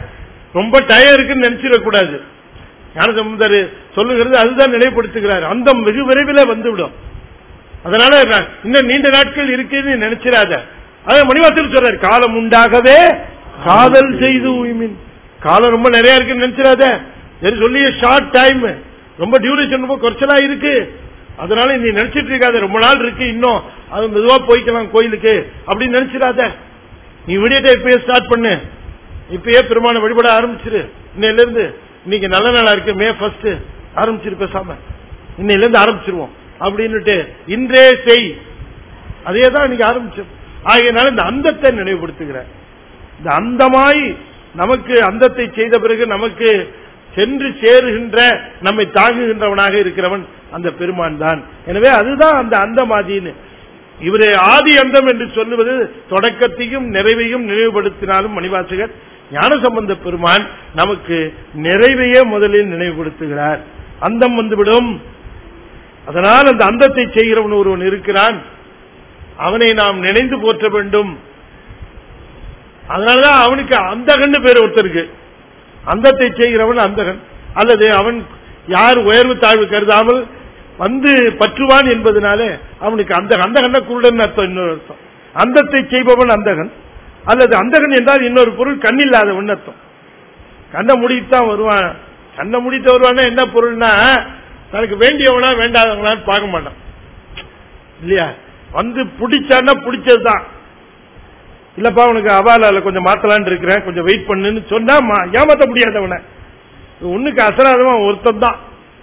ரொம்ப டயம் இருக்குன்னு நினைச்சிடக்கூடாது ஞானசம்பந்தர் சொல்லுகிறது அதுதான் நிலைப்படுத்துகிறார் அந்தம் வெகு விரைவில் வந்துவிடும் அதனால நான் இன்னும் நீண்ட நாட்கள் இருக்குன்னு நினைச்சிடாத அதான் மணிவாசல் சொல்றாரு காலம் உண்டாகவே காதல் செய்து உய்மின் காலம் ரொம்ப நிறைய இருக்குன்னு நினைச்சிடாத சரி சொல்லி ஷார்ட் டைம் ரொம்ப டியூரேஷன் ரொம்ப குறைச்சலா இருக்கு அதனால நீ நினைச்சிட்டு இருக்காத ரொம்ப நாள் இருக்கு இன்னும் அது மெதுவா போய்க்கலாம் கோயிலுக்கு அப்படின்னு நினைச்சிடாத நீ விடியட்டை இப்பயே ஸ்டார்ட் பண்ணு இப்பயே பெருமான வழிபட ஆரம்பிச்சிரு இன்னையில இருந்து இன்னைக்கு நல்ல நாளா இருக்கு மே ஃபர்ஸ்ட் ஆரம்பிச்சிரு பேசாம இன்னையில இருந்து ஆரம்பிச்சிருவோம் அப்படின்னுட்டு இன்றே செய் அதே தான் இன்னைக்கு ஆரம்பிச்சோம் ஆகையினால இந்த அந்தத்தை நினைவுபடுத்துகிறேன் இந்த அந்தமாய் நமக்கு அந்தத்தை செய்த பிறகு நமக்கு சென்று சேருகின்ற நம்மை தாங்குகின்றவனாக இருக்கிறவன் அந்த பெருமான் தான் எனவே அதுதான் அந்த அந்தமாதின்னு இவரை ஆதி அந்தம் என்று சொல்லுவது தொடக்கத்தையும் நிறைவையும் நினைவுபடுத்தினாலும் மணிவாசகர் ஞானசம்பந்த பெருமான் நமக்கு நிறைவையே முதலில் நினைவுபடுத்துகிறார் அந்தம் வந்துவிடும் அதனால் அந்த அந்தத்தை செய்கிறவன் ஒருவன் இருக்கிறான் அவனை நாம் நினைந்து போற்ற வேண்டும் அதனாலதான் அவனுக்கு அந்தகன்னு பேர் ஒருத்தருக்கு அந்தத்தை செய்கிறவன் அந்தகன் அல்லது அவன் யார் உயர்வு தாழ்வு கருதாமல் வந்து பற்றுவான் என்பதனாலே அவனுக்கு அந்த அந்தகன குருடன் அர்த்தம் இன்னொரு அர்த்தம் அந்தத்தை செய்பவன் அந்தகன் அல்லது அந்தகன் என்றால் இன்னொரு பொருள் கண்ணில்லாதவன் அர்த்தம் கண்ணை முடித்தான் வருவான் கண்ணை முடித்து வருவான்னா என்ன பொருள்னா தனக்கு வேண்டியவனா வேண்டாதவனான்னு பார்க்க மாட்டான் இல்லையா வந்து பிடிச்சான்னா பிடிச்சதுதான் இல்லப்பா உனக்கு அவாலால கொஞ்சம் மாத்தலான்னு இருக்கிறேன் கொஞ்சம் வெயிட் பண்ணுன்னு சொன்னா மா- ஏமாத்த முடியாதவனை ஒண்ணுக்கு அசராதவன் ஒருத்தன் தான்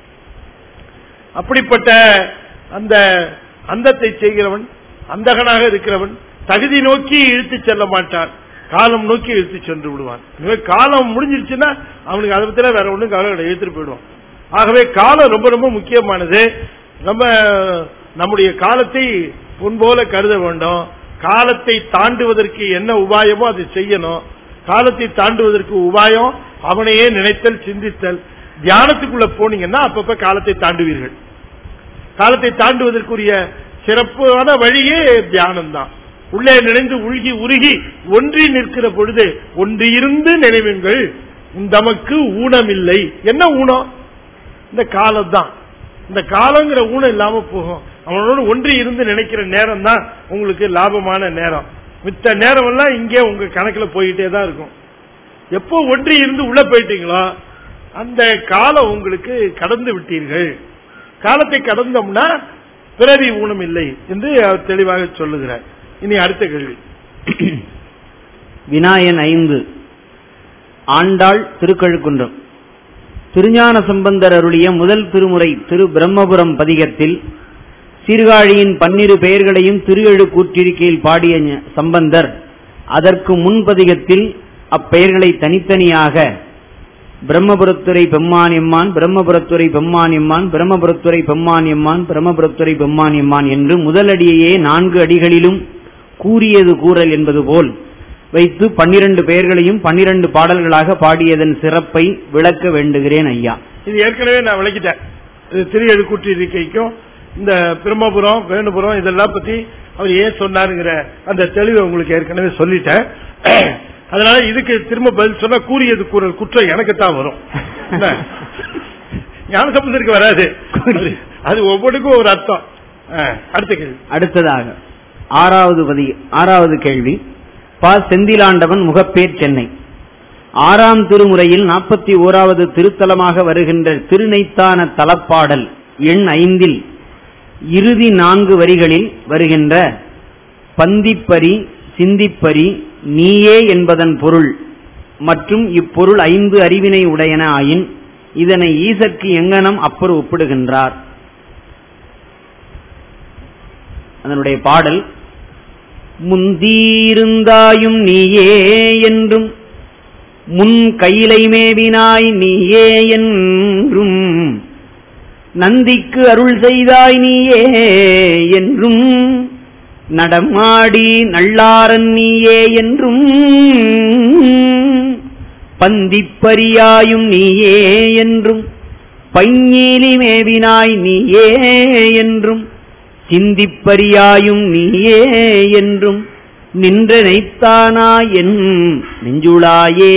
அப்படிப்பட்ட அந்த அந்தத்தை செய்கிறவன் அந்தகனாக இருக்கிறவன் தகுதி நோக்கி இழுத்துச் செல்ல மாட்டான் காலம் நோக்கி இழுத்து சென்று விடுவான் எனவே காலம் முடிஞ்சிருச்சுன்னா அவனுக்கு அதை பத்தில வேற ஒண்ணும் கவலை கிடையாது இழுத்துட்டு போயிடுவான் ஆகவே காலம் ரொம்ப ரொம்ப முக்கியமானது நம்ம நம்முடைய காலத்தை பொன்போல கருத வேண்டும் காலத்தை தாண்டுவதற்கு என்ன உபாயமோ அதை செய்யணும் காலத்தை தாண்டுவதற்கு உபாயம் அவனையே நினைத்தல் சிந்தித்தல் தியானத்துக்குள்ள போனீங்கன்னா அப்பப்ப காலத்தை தாண்டுவீர்கள் காலத்தை தாண்டுவதற்குரிய சிறப்பான வழியே தியானம் தான் உள்ளே நினைந்து உருகி உருகி ஒன்றி நிற்கிற பொழுது ஒன்றியிருந்து நினைவுங்கள் தமக்கு ஊனமில்லை என்ன ஊனம் இந்த காலம் தான் இந்த காலங்கிற ஊனம் இல்லாம போகும் அவனோட ஒன்றி இருந்து நினைக்கிற நேரம் தான் உங்களுக்கு லாபமான நேரம் மித்த நேரம் எல்லாம் இங்கே உங்க கணக்குல போயிட்டே தான் இருக்கும் எப்போ ஒன்றி இருந்து உள்ள போயிட்டீங்களோ அந்த காலம் உங்களுக்கு கடந்து விட்டீர்கள் காலத்தை கடந்தோம்னா பிறவி ஊனம் இல்லை என்று அவர் தெளிவாக சொல்லுகிறார் இனி அடுத்த கேள்வி வினாயன் ஐந்து ஆண்டாள் திருக்கழுக்குன்றம் திருஞான சம்பந்தர் அருளிய முதல் திருமுறை திரு பிரம்மபுரம் பதிகத்தில் சீர்காழியின் பன்னிரு பெயர்களையும் திரு எழு கூற்றிருக்கையில் பாடிய ஞ- சம்பந்தர் அதற்கு முன் பதிகத்தில் அப்பெயர்களை தனித்தனியாக பிரம்மபுரத்துறை பெம்மான் எம்மான் பிரம்மபுரத்துறை பெம்மான் எம்மான் பிரம்மபுரத்துறை பெம்மான் எம்மான் பிரம்மபுரத்துறை பெம்மான் எம்மான் என்று முதலடியையே நான்கு அடிகளிலும் கூறியது கூறல் என்பது போல் வைத்து பன்னிரண்டு பெயர்களையும் பன்னிரண்டு பாடல்களாக பாடியதன் சிறப்பை விளக்க வேண்டுகிறேன் ஐயா இது ஏற்கனவே நான் விளக்கிட்டேன் இது திரு எழுக்கூட்டு இருக்கைக்கும் இந்த பிரம்மபுரம் வேணுபுரம் இதெல்லாம் பத்தி அவர் ஏன் சொன்னாருங்கிற அந்த தெளிவை உங்களுக்கு ஏற்கனவே சொல்லிட்டேன் அதனால இதுக்கு திரும்ப பதில் சொன்னா கூறியது கூறல் குற்றம் எனக்கு தான் வரும் என்ன? ஞானசம்பந்தருக்கு வராது அது- அது ஒவ்வொன்றுக்கும் ஒரு அர்த்தம் ஆ, அடுத்த கேள்வி அடுத்ததாக ஆறாவது பதி ஆறாவது கேள்வி ப செந்திலாண்டவன் முகப்பேர் சென்னை ஆறாம் திருமுறையில் நாற்பத்தி ஓராவது திருத்தலமாக வருகின்ற திருநைத்தான தலப்பாடல் எண் ஐந்தில் இறுதி நான்கு வரிகளில் வருகின்ற பந்திப்பரி சிந்திப்பரி நீயே என்பதன் பொருள் மற்றும் இப்பொருள் ஐந்து அறிவினை உடையன ஆயின் இதனை ஈசற்கு எங்கனம் அப்பர் ஒப்பிடுகின்றார் அதனுடைய பாடல் முந்தீருந்தாயும் நீயே என்றும் முன் கையிலை மேவினாய் நீயே என்றும் நந்திக்கு அருள் செய்தாய் நீயே என்றும் நடமாடி நல்லாரன் நீயே என்றும் பந்திப்பரியாயும் நீயே என்றும் பைஞீலி மேவினாய் நீயே என்றும் சிந்திப்பரியாயும் நீயே என்றும் நின்ற நெய்த்தானா என் நெஞ்சுளாயே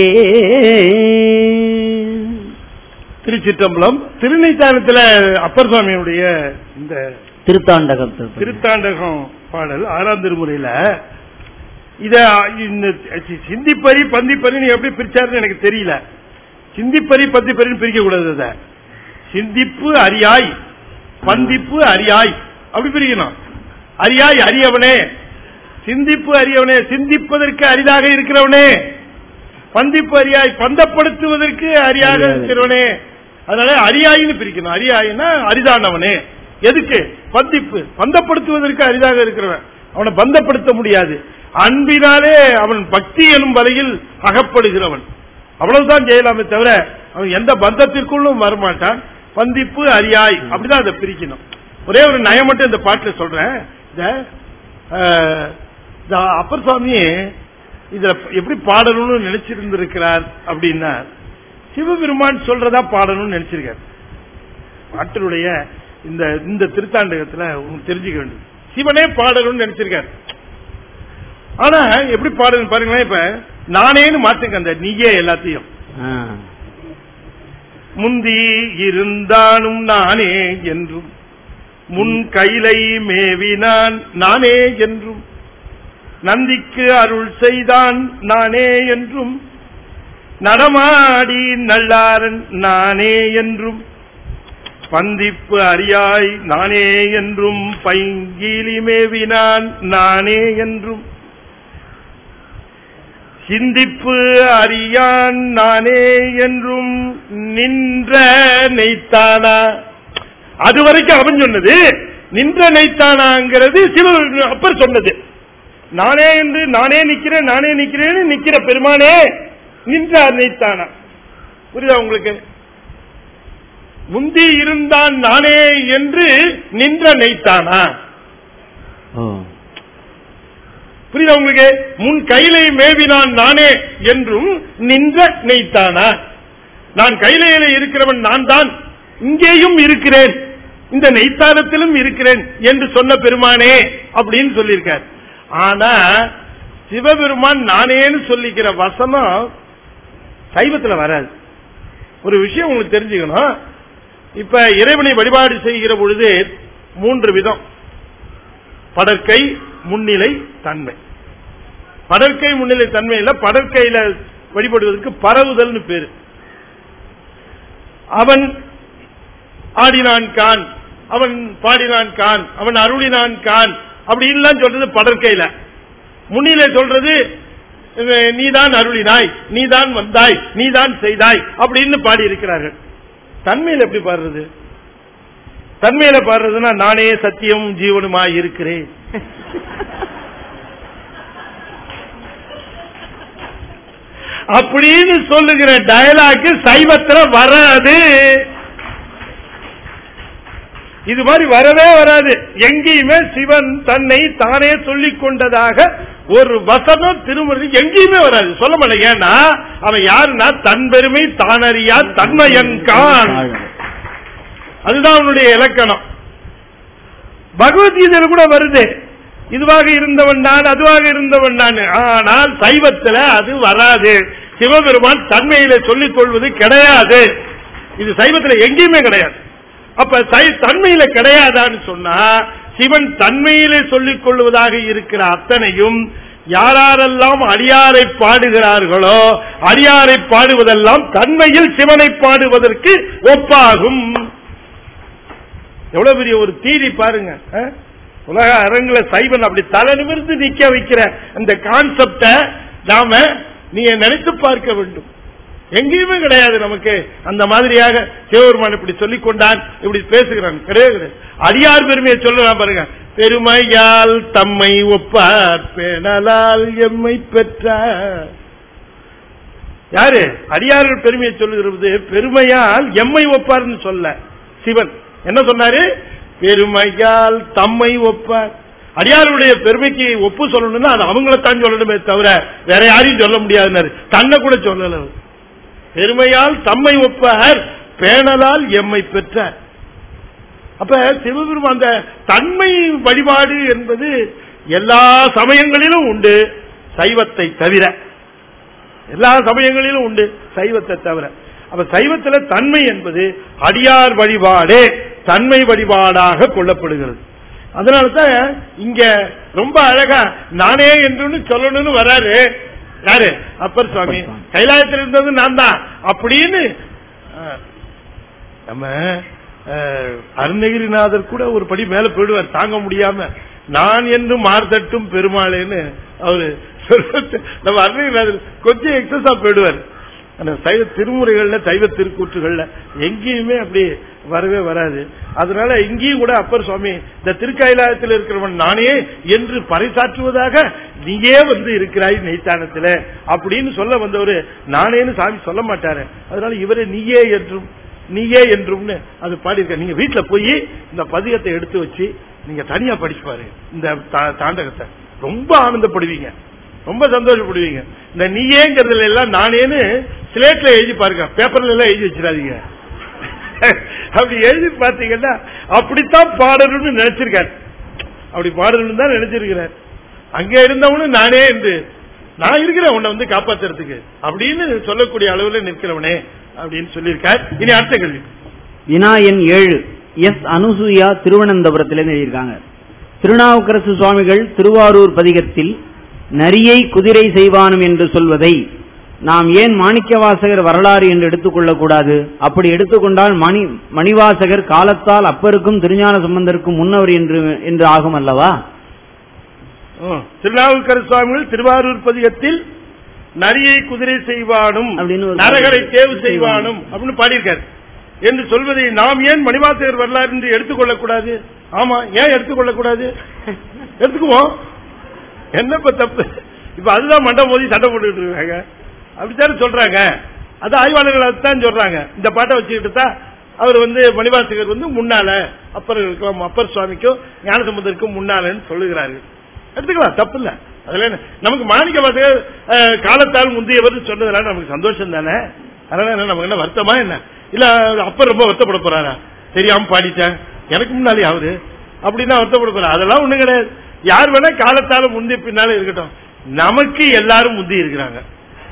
திருச்சிற்றம்பலம் திருநெய்த்தானத்துல அப்பர் சுவாமியுடைய இந்த திருத்தாண்டகம் திருத்தாண்டகம் பாடல் ஆறாம் திருமுறையில இத இந்த சி- சிந்திப்பரி பந்திப்பரின்னு எப்படி பிரிச்சாருன்னு எனக்கு தெரியல சிந்திப்பரி பந்திப்பரின்னு பிரிக்க கூடாது அத சிந்திப்பு அறியாய் பந்திப்பு அறியாய் அப்படி பிரிக்கணும் அறியாய் அறியவனே சிந்திப்பு அறியவனே சிந்திப்பதற்கு அரிதாக இருக்கிறவனே பந்திப்பு அறியாய் பந்தப்படுத்துவதற்கு அரியாக அறியாத. இருக்கிறவனே அதனால அரியாயின்னு பிரிக்கணும் அரியாயின்னா அரிதானவனே எதுக்கு பந்திப்பு பந்தப்படுத்துவதற்கு அரிதாக இருக்கிறவன் அவனை பந்தப்படுத்த முடியாது அன்பினாலே அவன் பக்தி எனும் வலையில் அகப்படுகிறவன் அவ்வளவுதான் செய்யலாமே தவிர அவன் எந்த பந்தத்திற்குள்ளும் வரமாட்டான் பந்திப்பு அரியாய் அப்படிதான் அதை பிரிக்கணும் ஒரே ஒரு நயம் மட்டும் இந்த பாட்டுல சொல்றேன் இந்த அஹ், இந்த அப்பர் சுவாமி இதுல எப்படி பாடணும்னு நினைச்சிருந்திருக்கிறார் அப்படின்னா சிவபெருமான் சொல்றதா பாடணும்னு நினைச்சிருக்காரு பாட்டினுடைய இந்த இந்த திருத்தாண்டகத்துல உங்களுக்கு தெரிஞ்சுக்க வேண்டியது சிவனே பாடணும்னு நினைச்சிருக்காரு ஆனா எப்படி பாடணும் பாருங்களேன் இப்ப நானேன்னு மாத்துங்க அந்த நீயே எல்லாத்தையும் முந்தி இருந்தானும் நானே என்றும் முன் கைலை மேவினான் நானே என்றும் நந்திக்கு அருள் செய்தான் நானே என்றும் நடமாடி நல்லாரன் நானே என்றும் பந்திப்பு அறியாய் நானே என்றும் பைங்கீலி மேவினான் நானே என்றும் சிந்திப்பு அறியான் நானே என்றும் நின்ற நெய்த்தானா அது வரைக்கும் அவன் சொன்னது நின்ற நெய்த்தானாங்கிறது சிவ அப்பர் சொன்னது நானே என்று நானே நிக்கிறேன் நானே நிக்கிறேன்னு நிக்கிற பெருமானே நின்றார் நெய்த்தானா புரியுதா உங்களுக்கு முந்தி இருந்தான் நானே என்று நின்ற நெய்த்தானா புரியுதா உங்களுக்கு முன் கையிலே மேவினான் நானே என்றும் நின்ற நெய்த்தானா நான் கையிலேயே இருக்கிறவன் நான் தான் இங்கேயும் இருக்கிறேன் இந்த நெய்த்தானத்திலும் இருக்கிறேன் என்று சொன்ன பெருமானே அப்படின்னு சொல்லியிருக்கார் ஆனா சிவபெருமான் நானேன்னு சொல்லிக்கிற வசனம் சைவத்துல வராது ஒரு விஷயம் உங்களுக்கு தெரிஞ்சுக்கணும் இப்ப இறைவனை வழிபாடு செய்கிற பொழுது மூன்று விதம் படற்கை முன்னிலை தன்மை படற்கை முன்னிலை தன்மையில படற்கையில வழிபடுவதற்கு பரவுதல்னு பேரு அவன் ஆடினான் கான் அவன் பாடினான் கான் அவன் அருளினான் கான் அப்படின்லாம் சொல்றது படற்கையில முன்னிலை சொல்றது அஹ், நீதான் அருளினாய் நீதான் வந்தாய் நீதான் செய்தாய் அப்படின்னு பாடி இருக்கிறார்கள் தன்மையில எப்படி பாடுறது தன்மையில பாடுறதுன்னா நானே சத்தியம் ஜீவனுமாய் இருக்கிறேன் அப்படின்னு சொல்லுகிற டயலாக் சைவத்துல வராது இது மாதிரி வரவே வராது எங்கேயுமே சிவன் தன்னை தானே சொல்லிக் கொண்டதாக ஒரு வசனம் திருமுறை எங்கேயுமே வராது சொல்ல மாட்டேன் ஏன்னா அவன் யாருன்னா தன் பெருமை தானறியா தன்மையன்கான் அதுதான் அவனுடைய இலக்கணம் பகவத்கீதையில கூட வருது இதுவாக இருந்தவன் நான் அதுவாக இருந்தவன் நான் ஆனால் சைவத்துல அது வராது சிவபெருமான் தன்மையில சொல்லிக் கொள்வது கிடையாது இது சைவத்துல எங்கேயுமே கிடையாது அப்ப சை- தன்மையில கிடையாதான்னு சொன்னா சிவன் தன்மையிலே சொல்லிக் கொள்வதாக இருக்கிற அத்தனையும் யாரெல்லாம் அடியாரை பாடுகிறார்களோ அடியாரை பாடுவதெல்லாம் தன்மையில் சிவனை பாடுவதற்கு ஒப்பாகும் எவ்வளவு பெரிய ஒரு தீதி பாருங்க அஹ்? உலக அரங்குல சைவன் அப்படி தலை நிமிர்ந்து நிக்க வைக்கிற அந்த கான்செப்ட நாம நீங்க நினைத்து பார்க்க வேண்டும் எங்கேயுமே கிடையாது நமக்கு அந்த மாதிரியாக சிவபெருமான் இப்படி சொல்லிக் கொண்டான் இப்படி பேசுகிறான் கிடையாது கிடையாது. அடியார் பெருமையை சொல்லலாம் பாருங்க பெருமையால் தம்மை ஒப்பார் பேணலால் எம்மை பெற்றார் யாரு அடியார்கள் பெருமையை சொல்லுகிறது பெருமையால் எம்மை ஒப்பார்னு சொல்ல சிவன் என்ன சொன்னாரு பெருமையால் தம்மை ஒப்பார் அடியாருடைய பெருமைக்கு ஒப்பு சொல்லணும்னா அது அவங்களைத்தான் சொல்லணுமே தவிர வேற யாரையும் சொல்ல முடியாதுன்னாரு தன்னை கூட சொல்லல அவர். பெருமையால் தம்மை ஒப்பார் பேணலால் எம்மை பெற்றார் அப்ப சிவபெருமான் அந்த தன்மை வழிபாடு என்பது எல்லா சமயங்களிலும் உண்டு சைவத்தை தவிர எல்லா சமயங்களிலும் உண்டு சைவத்தை தவிர அப்ப சைவத்துல தன்மை என்பது அடியார் வழிபாடே தன்மை வழிபாடாக கொள்ளப்படுகிறது அதனாலதான் இங்க ரொம்ப அழகா நானே என்று சொல்லணும்னு வராரு யாரு அப்பர் சுவாமி கைலாயத்தில் இருந்தது நான் தான் அப்படின்னு அஹ், நம்ம அஹ், அருணகிரிநாதர் கூட ஒரு படி மேல போயிடுவார் தாங்க முடியாம நான் என்று மார்தட்டும் பெருமாளேன்னு அவரு சொல்றது நம்ம அருணகிரிநாதர் கொஞ்சம் எக்ஸஸா போயிடுவார் அந்த சைவ திருமுறைகள்ல சைவ திருக்கூற்றுகள்ல எங்கேயுமே அப்படி வரவே வராது அதனால இங்கேயும் கூட அப்பர் சுவாமி இந்த திருக்கைலாயத்தில் இருக்கிறவன் நானே என்று பறைசாற்றுவதாக நீயே வந்து இருக்கிறாய் நெய்த்தானத்துல அப்படின்னு சொல்ல வந்தவரு நானேன்னு சாமி சொல்ல மாட்டாரு அதனால இவரே நீயே என்றும் நீயே என்றும்னு அது பாடியிருக்க நீங்க வீட்டுல போய் இந்த பதிகத்தை எடுத்து வச்சு நீங்க தனியா படிச்சு பாரு இந்த தா- தாண்டகத்தை ரொம்ப ஆனந்தப்படுவீங்க ரொம்ப சந்தோஷப்படுவீங்க இந்த நீயேங்கிறதுல எல்லாம் நானேன்னு ஸ்லேட்ல எழுதி பாருங்க பேப்பர்ல எல்லாம் எழுதி வச்சிடாதீங்க அப்படி எழுதி பார்த்தீங்கன்னா அப்படித்தான் பாடணும்னு நினைச்சிருக்காரு அப்படி பாடணும்னு தான் நினைச்சிருக்கிறார் அங்க இருந்தவனும் நானே என்று நான் இருக்கிறேன் உன்னை வந்து காப்பாத்துறதுக்கு அப்படின்னு சொல்லக்கூடிய அளவுல நிற்கிறவனே அப்படின்னு சொல்லியிருக்கார் இனி அடுத்த கேள்வி வினா எண் ஏழு எஸ் அனுசூயா திருவனந்தபுரத்திலிருந்து எழுதியிருக்காங்க திருநாவுக்கரசு சுவாமிகள் திருவாரூர் பதிகத்தில் நரியை குதிரை செய்வானும் என்று சொல்வதை நாம் ஏன் மாணிக்கவாசகர் வரலாறு என்று எடுத்துக்கொள்ளக் கூடாது அப்படி எடுத்துக்கொண்டால் மணி மணிவாசகர் காலத்தால் அப்பருக்கும் திருஞான சம்பந்தருக்கும் முன்னவர் என்று என்று ஆகும் அல்லவா ம். திருநாவுக்கர சுவாமிகள் திருவாரூர் பதிகத்தில் நரியை குதிரை செய்வானும் அப்படின்னு ஒரு நரகரை தேவு செய்வானும் அப்படின்னு பாடியிருக்காரு என்று சொல்வதை நாம் ஏன் மணிவாசகர் வரலாறு என்று எடுத்துக்கொள்ளக் கூடாது ஆமா ஏன் எடுத்துக்கொள்ளக் கூடாது எடுத்துக்குவோம் என்னப்ப தப்பு இப்ப அதுதான் மண்டை மோதி சண்டை போட்டுட்டு இருக்காங்க அப்படித்தானே சொல்றாங்க அது ஆய்வாளர்கள் அதுதான் சொல்றாங்க இந்த பாட்டை வச்சுக்கிட்டு தான் அவர் வந்து மணிவாசகர் வந்து முன்னால அப்பர்களுக்கும் அப்பர் சுவாமிக்கும் ஞானசம்பந்தருக்கும் முன்னாலன்னு சொல்லுகிறாரு எடுத்துக்கலாம் தப்பு இல்ல அதுல என்ன? நமக்கு மாணிக்க வாசகர் அஹ், காலத்தால் முந்தையவர் சொன்னதுனால நமக்கு சந்தோஷம் தானே அதனால என்ன நமக்கு என்ன வருத்தமா என்ன இல்ல அப்பர் ரொம்ப வருத்தப்பட போறாரா தெரியாம பாடிட்டேன் எனக்கு முன்னாலே அவரு அப்படின்னா வருத்தப்பட போறா அதெல்லாம் ஒண்ணு கிடையாது யார் வேணா காலத்தால முந்தி பின்னால இருக்கட்டும் நமக்கு எல்லாரும் முந்தி இருக்கிறாங்க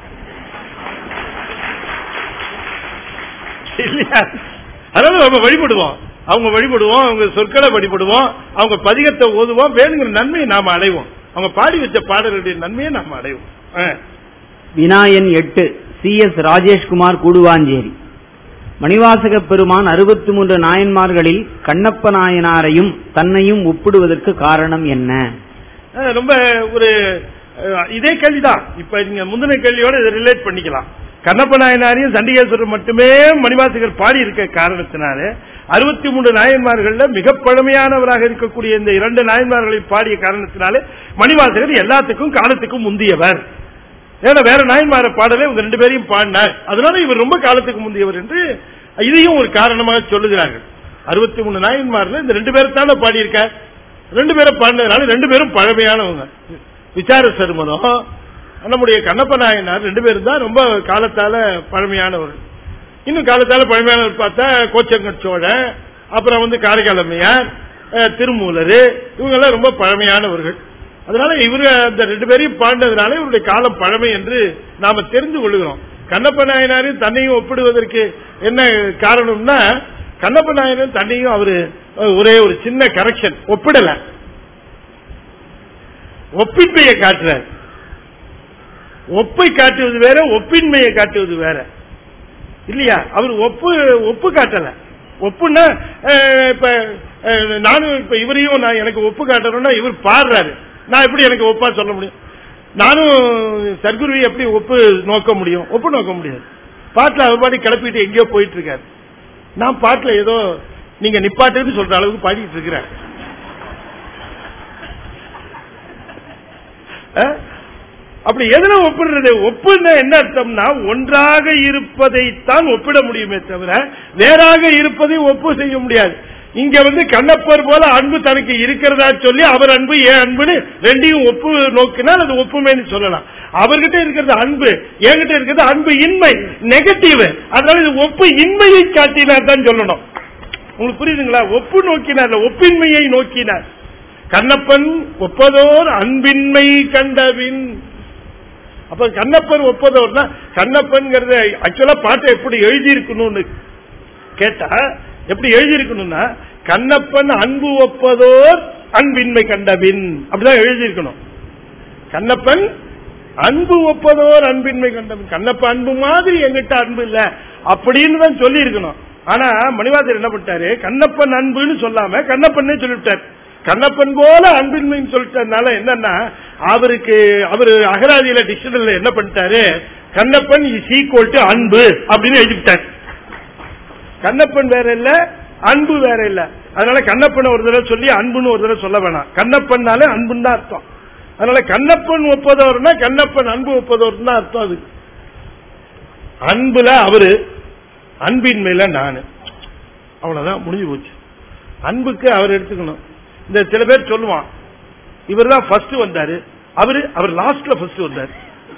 இல்லையா அதனால நம்ம வழிபடுவோம் அவங்க வழிபடுவோம் அவங்க சொற்களை வழிபடுவோம் அவங்க பதிகத்தை ஓதுவோம் வேணுங்கிற நன்மையை நாம அடைவோம் அவங்க பாடி வச்ச பாடலுடைய நன்மையை நாம அடைவோம் ஆ. வினா எண் எட்டு சி எஸ் ராஜேஷ்குமார் கூடுவாஞ்சேரி மணிவாசக பெருமான் அறுபத்தி மூன்று நாயன்மார்களில் கண்ணப்ப நாயனாரையும் தன்னையும் ஒப்பிடுவதற்கு காரணம் என்ன அஹ் ரொம்ப ஒரு அஹ், இதே கேள்விதான் இப்ப நீங்க முந்தின கேள்வியோட இதை ரிலேட் பண்ணிக்கலாம் கண்ணப்ப நாயனாரையும் சண்டிகேஸ்வரர் மட்டுமே மணிவாசகர் பாடி இருக்க காரணத்தினாலே அறுபத்தி மூன்று நாயன்மார்கள்ல மிக பழமையானவராக இருக்கக்கூடிய இந்த இரண்டு நாயன்மார்களை பாடிய காரணத்தினாலே மணிவாசகர் எல்லாத்துக்கும் காலத்துக்கும் முந்தியவர் ஏன்னா வேற நாயன்மார பாடலே இவங்க ரெண்டு பேரையும் பாடினார் அதனால இவர் ரொம்ப காலத்துக்கு முந்தியவர் என்று இதையும் ஒரு காரணமாக சொல்லுகிறார்கள் அறுபத்தி மூணு நாயன்மார்ல இந்த ரெண்டு பேரை தானே பாடியிருக்கார் ரெண்டு பேரை பாடினதுனால ரெண்டு பேரும் பழமையானவங்க விசார சருமதம் நம்முடைய கண்ணப்ப நாயனார் ரெண்டு பேரும் தான் ரொம்ப காலத்தால பழமையானவர்கள் இன்னும் காலத்தால பழமையானவர் பார்த்தா கோச்சங்கட் சோழன் அப்புறம் வந்து காரைக்காலம்மையார் அஹ், திருமூலர் இவங்கெல்லாம் ரொம்ப பழமையானவர்கள் அதனால இவரு அந்த ரெண்டு பேரையும் பாண்டதுனால இவருடைய காலம் பழமை என்று நாம தெரிந்து கொள்ளுகிறோம் கண்ணப்ப நாயனாரையும் தன்னையும் ஒப்பிடுவதற்கு என்ன காரணம்னா கண்ணப்ப நாயனும் தன்னையும் அவரு அஹ், ஒரே ஒரு சின்ன கரெக்ஷன் ஒப்பிடல ஒப்பின்மையை காட்டுறார் ஒப்பை காட்டுவது வேற ஒப்பின்மையை காட்டுவது வேற இல்லையா அவர் ஒப்பு ஒப்பு காட்டல ஒப்புன்னா அஹ், இப்ப அஹ், நானும் இப்ப இவரையும் நான் எனக்கு ஒப்பு காட்டணும்னா இவர் பாடுறாரு நான் எப்படி எனக்கு ஒப்பா சொல்ல முடியும் நானும் சர்க்குருவை எப்படி ஒப்பு நோக்க முடியும் ஒப்பு நோக்க முடியாது பாட்டுல அவர் பாட்டி கிளப்பிட்டு எங்கேயோ போயிட்டு இருக்காரு நான் பாட்டுல ஏதோ நீங்க நிப்பாட்டுன்னு சொல்ற அளவுக்கு பாடிட்டு இருக்கிறேன் அஹ்? அப்படி எதுல ஒப்பிடுறது ஒப்புன்னா என்ன அர்த்தம்னா ஒன்றாக இருப்பதைத்தான் ஒப்பிட முடியுமே தவிர வேறாக இருப்பதை ஒப்பு செய்ய முடியாது இங்க வந்து கண்ணப்பர் போல அன்பு தனக்கு இருக்கிறதா சொல்லி அவர் அன்பு ஏன் அன்புன்னு ரெண்டையும் ஒப்பு நோக்கினால் அது ஒப்புமைன்னு சொல்லலாம் அவர்கிட்ட இருக்கிறது அன்பு என்கிட்ட இருக்கிறது அன்பு இன்மை நெகட்டிவ் அதனால இது ஒப்பு இன்மையை காட்டினார் தான் சொல்லணும் உங்களுக்கு புரியுதுங்களா ஒப்பு நோக்கினார் ஒப்பின்மையை நோக்கினார் கண்ணப்பன் ஒப்பதோர் அன்பின்மை கண்டபின் அப்ப கண்ணப்பன் ஒப்பதோர்னா கண்ணப்பன்ங்கிறத ஆக்சுவலா பாட்டை எப்படி எழுதியிருக்கணும்னு கேட்டா எப்படி எழுதியிருக்கணும்னா கண்ணப்பன் அன்பு ஒப்பதோர் அன்பின்மை கண்டபின் அப்படிதான் எழுதியிருக்கணும் கண்ணப்பன் அன்பு ஒப்பதோர் அன்பின்மை கண்டபின் கண்ணப்ப அன்பு மாதிரி எங்கிட்ட அன்பு இல்ல அப்படின்னு தான் சொல்லி இருக்கணும் ஆனா மணிவாசர் என்ன பண்ணிட்டாரு கண்ணப்பன் அன்புன்னு சொல்லாம கண்ணப்பன்னே சொல்லிவிட்டார் கண்ணப்பன் போல அன்பின்மைன்னு சொல்லிட்டதுனால என்னன்னா அவருக்கு அவரு அகராதியில டிக்ஷனரியில என்ன பண்ணிட்டாரு கண்ணப்பன் இஸ் ஈக்குவல் டு அன்பு அப்படின்னு எழுதிவிட்டார் கண்ணப்பன் வேற இல்ல அன்பு வேற இல்ல அதனால கண்ணப்பன் ஒரு தடவை சொல்லி அன்புன்னு ஒரு தடவை சொல்ல வேணாம் கண்ணப்பன்னாலே அன்புன்னு தான் அர்த்தம் அதனால கண்ணப்பன் ஒப்பதவர்னா கண்ணப்பன் அன்பு ஒப்பதவர் தான் அர்த்தம் அது அன்புல அவரு அன்பின்மையில நானு அவ்வளவுதான் முடிஞ்சு போச்சு அன்புக்கு அவர் எடுத்துக்கணும் இந்த சில பேர் சொல்லுவான் இவர் தான் ஃபர்ஸ்ட் வந்தாரு அவரு அவர் லாஸ்ட்ல ஃபர்ஸ்ட் வந்தாரு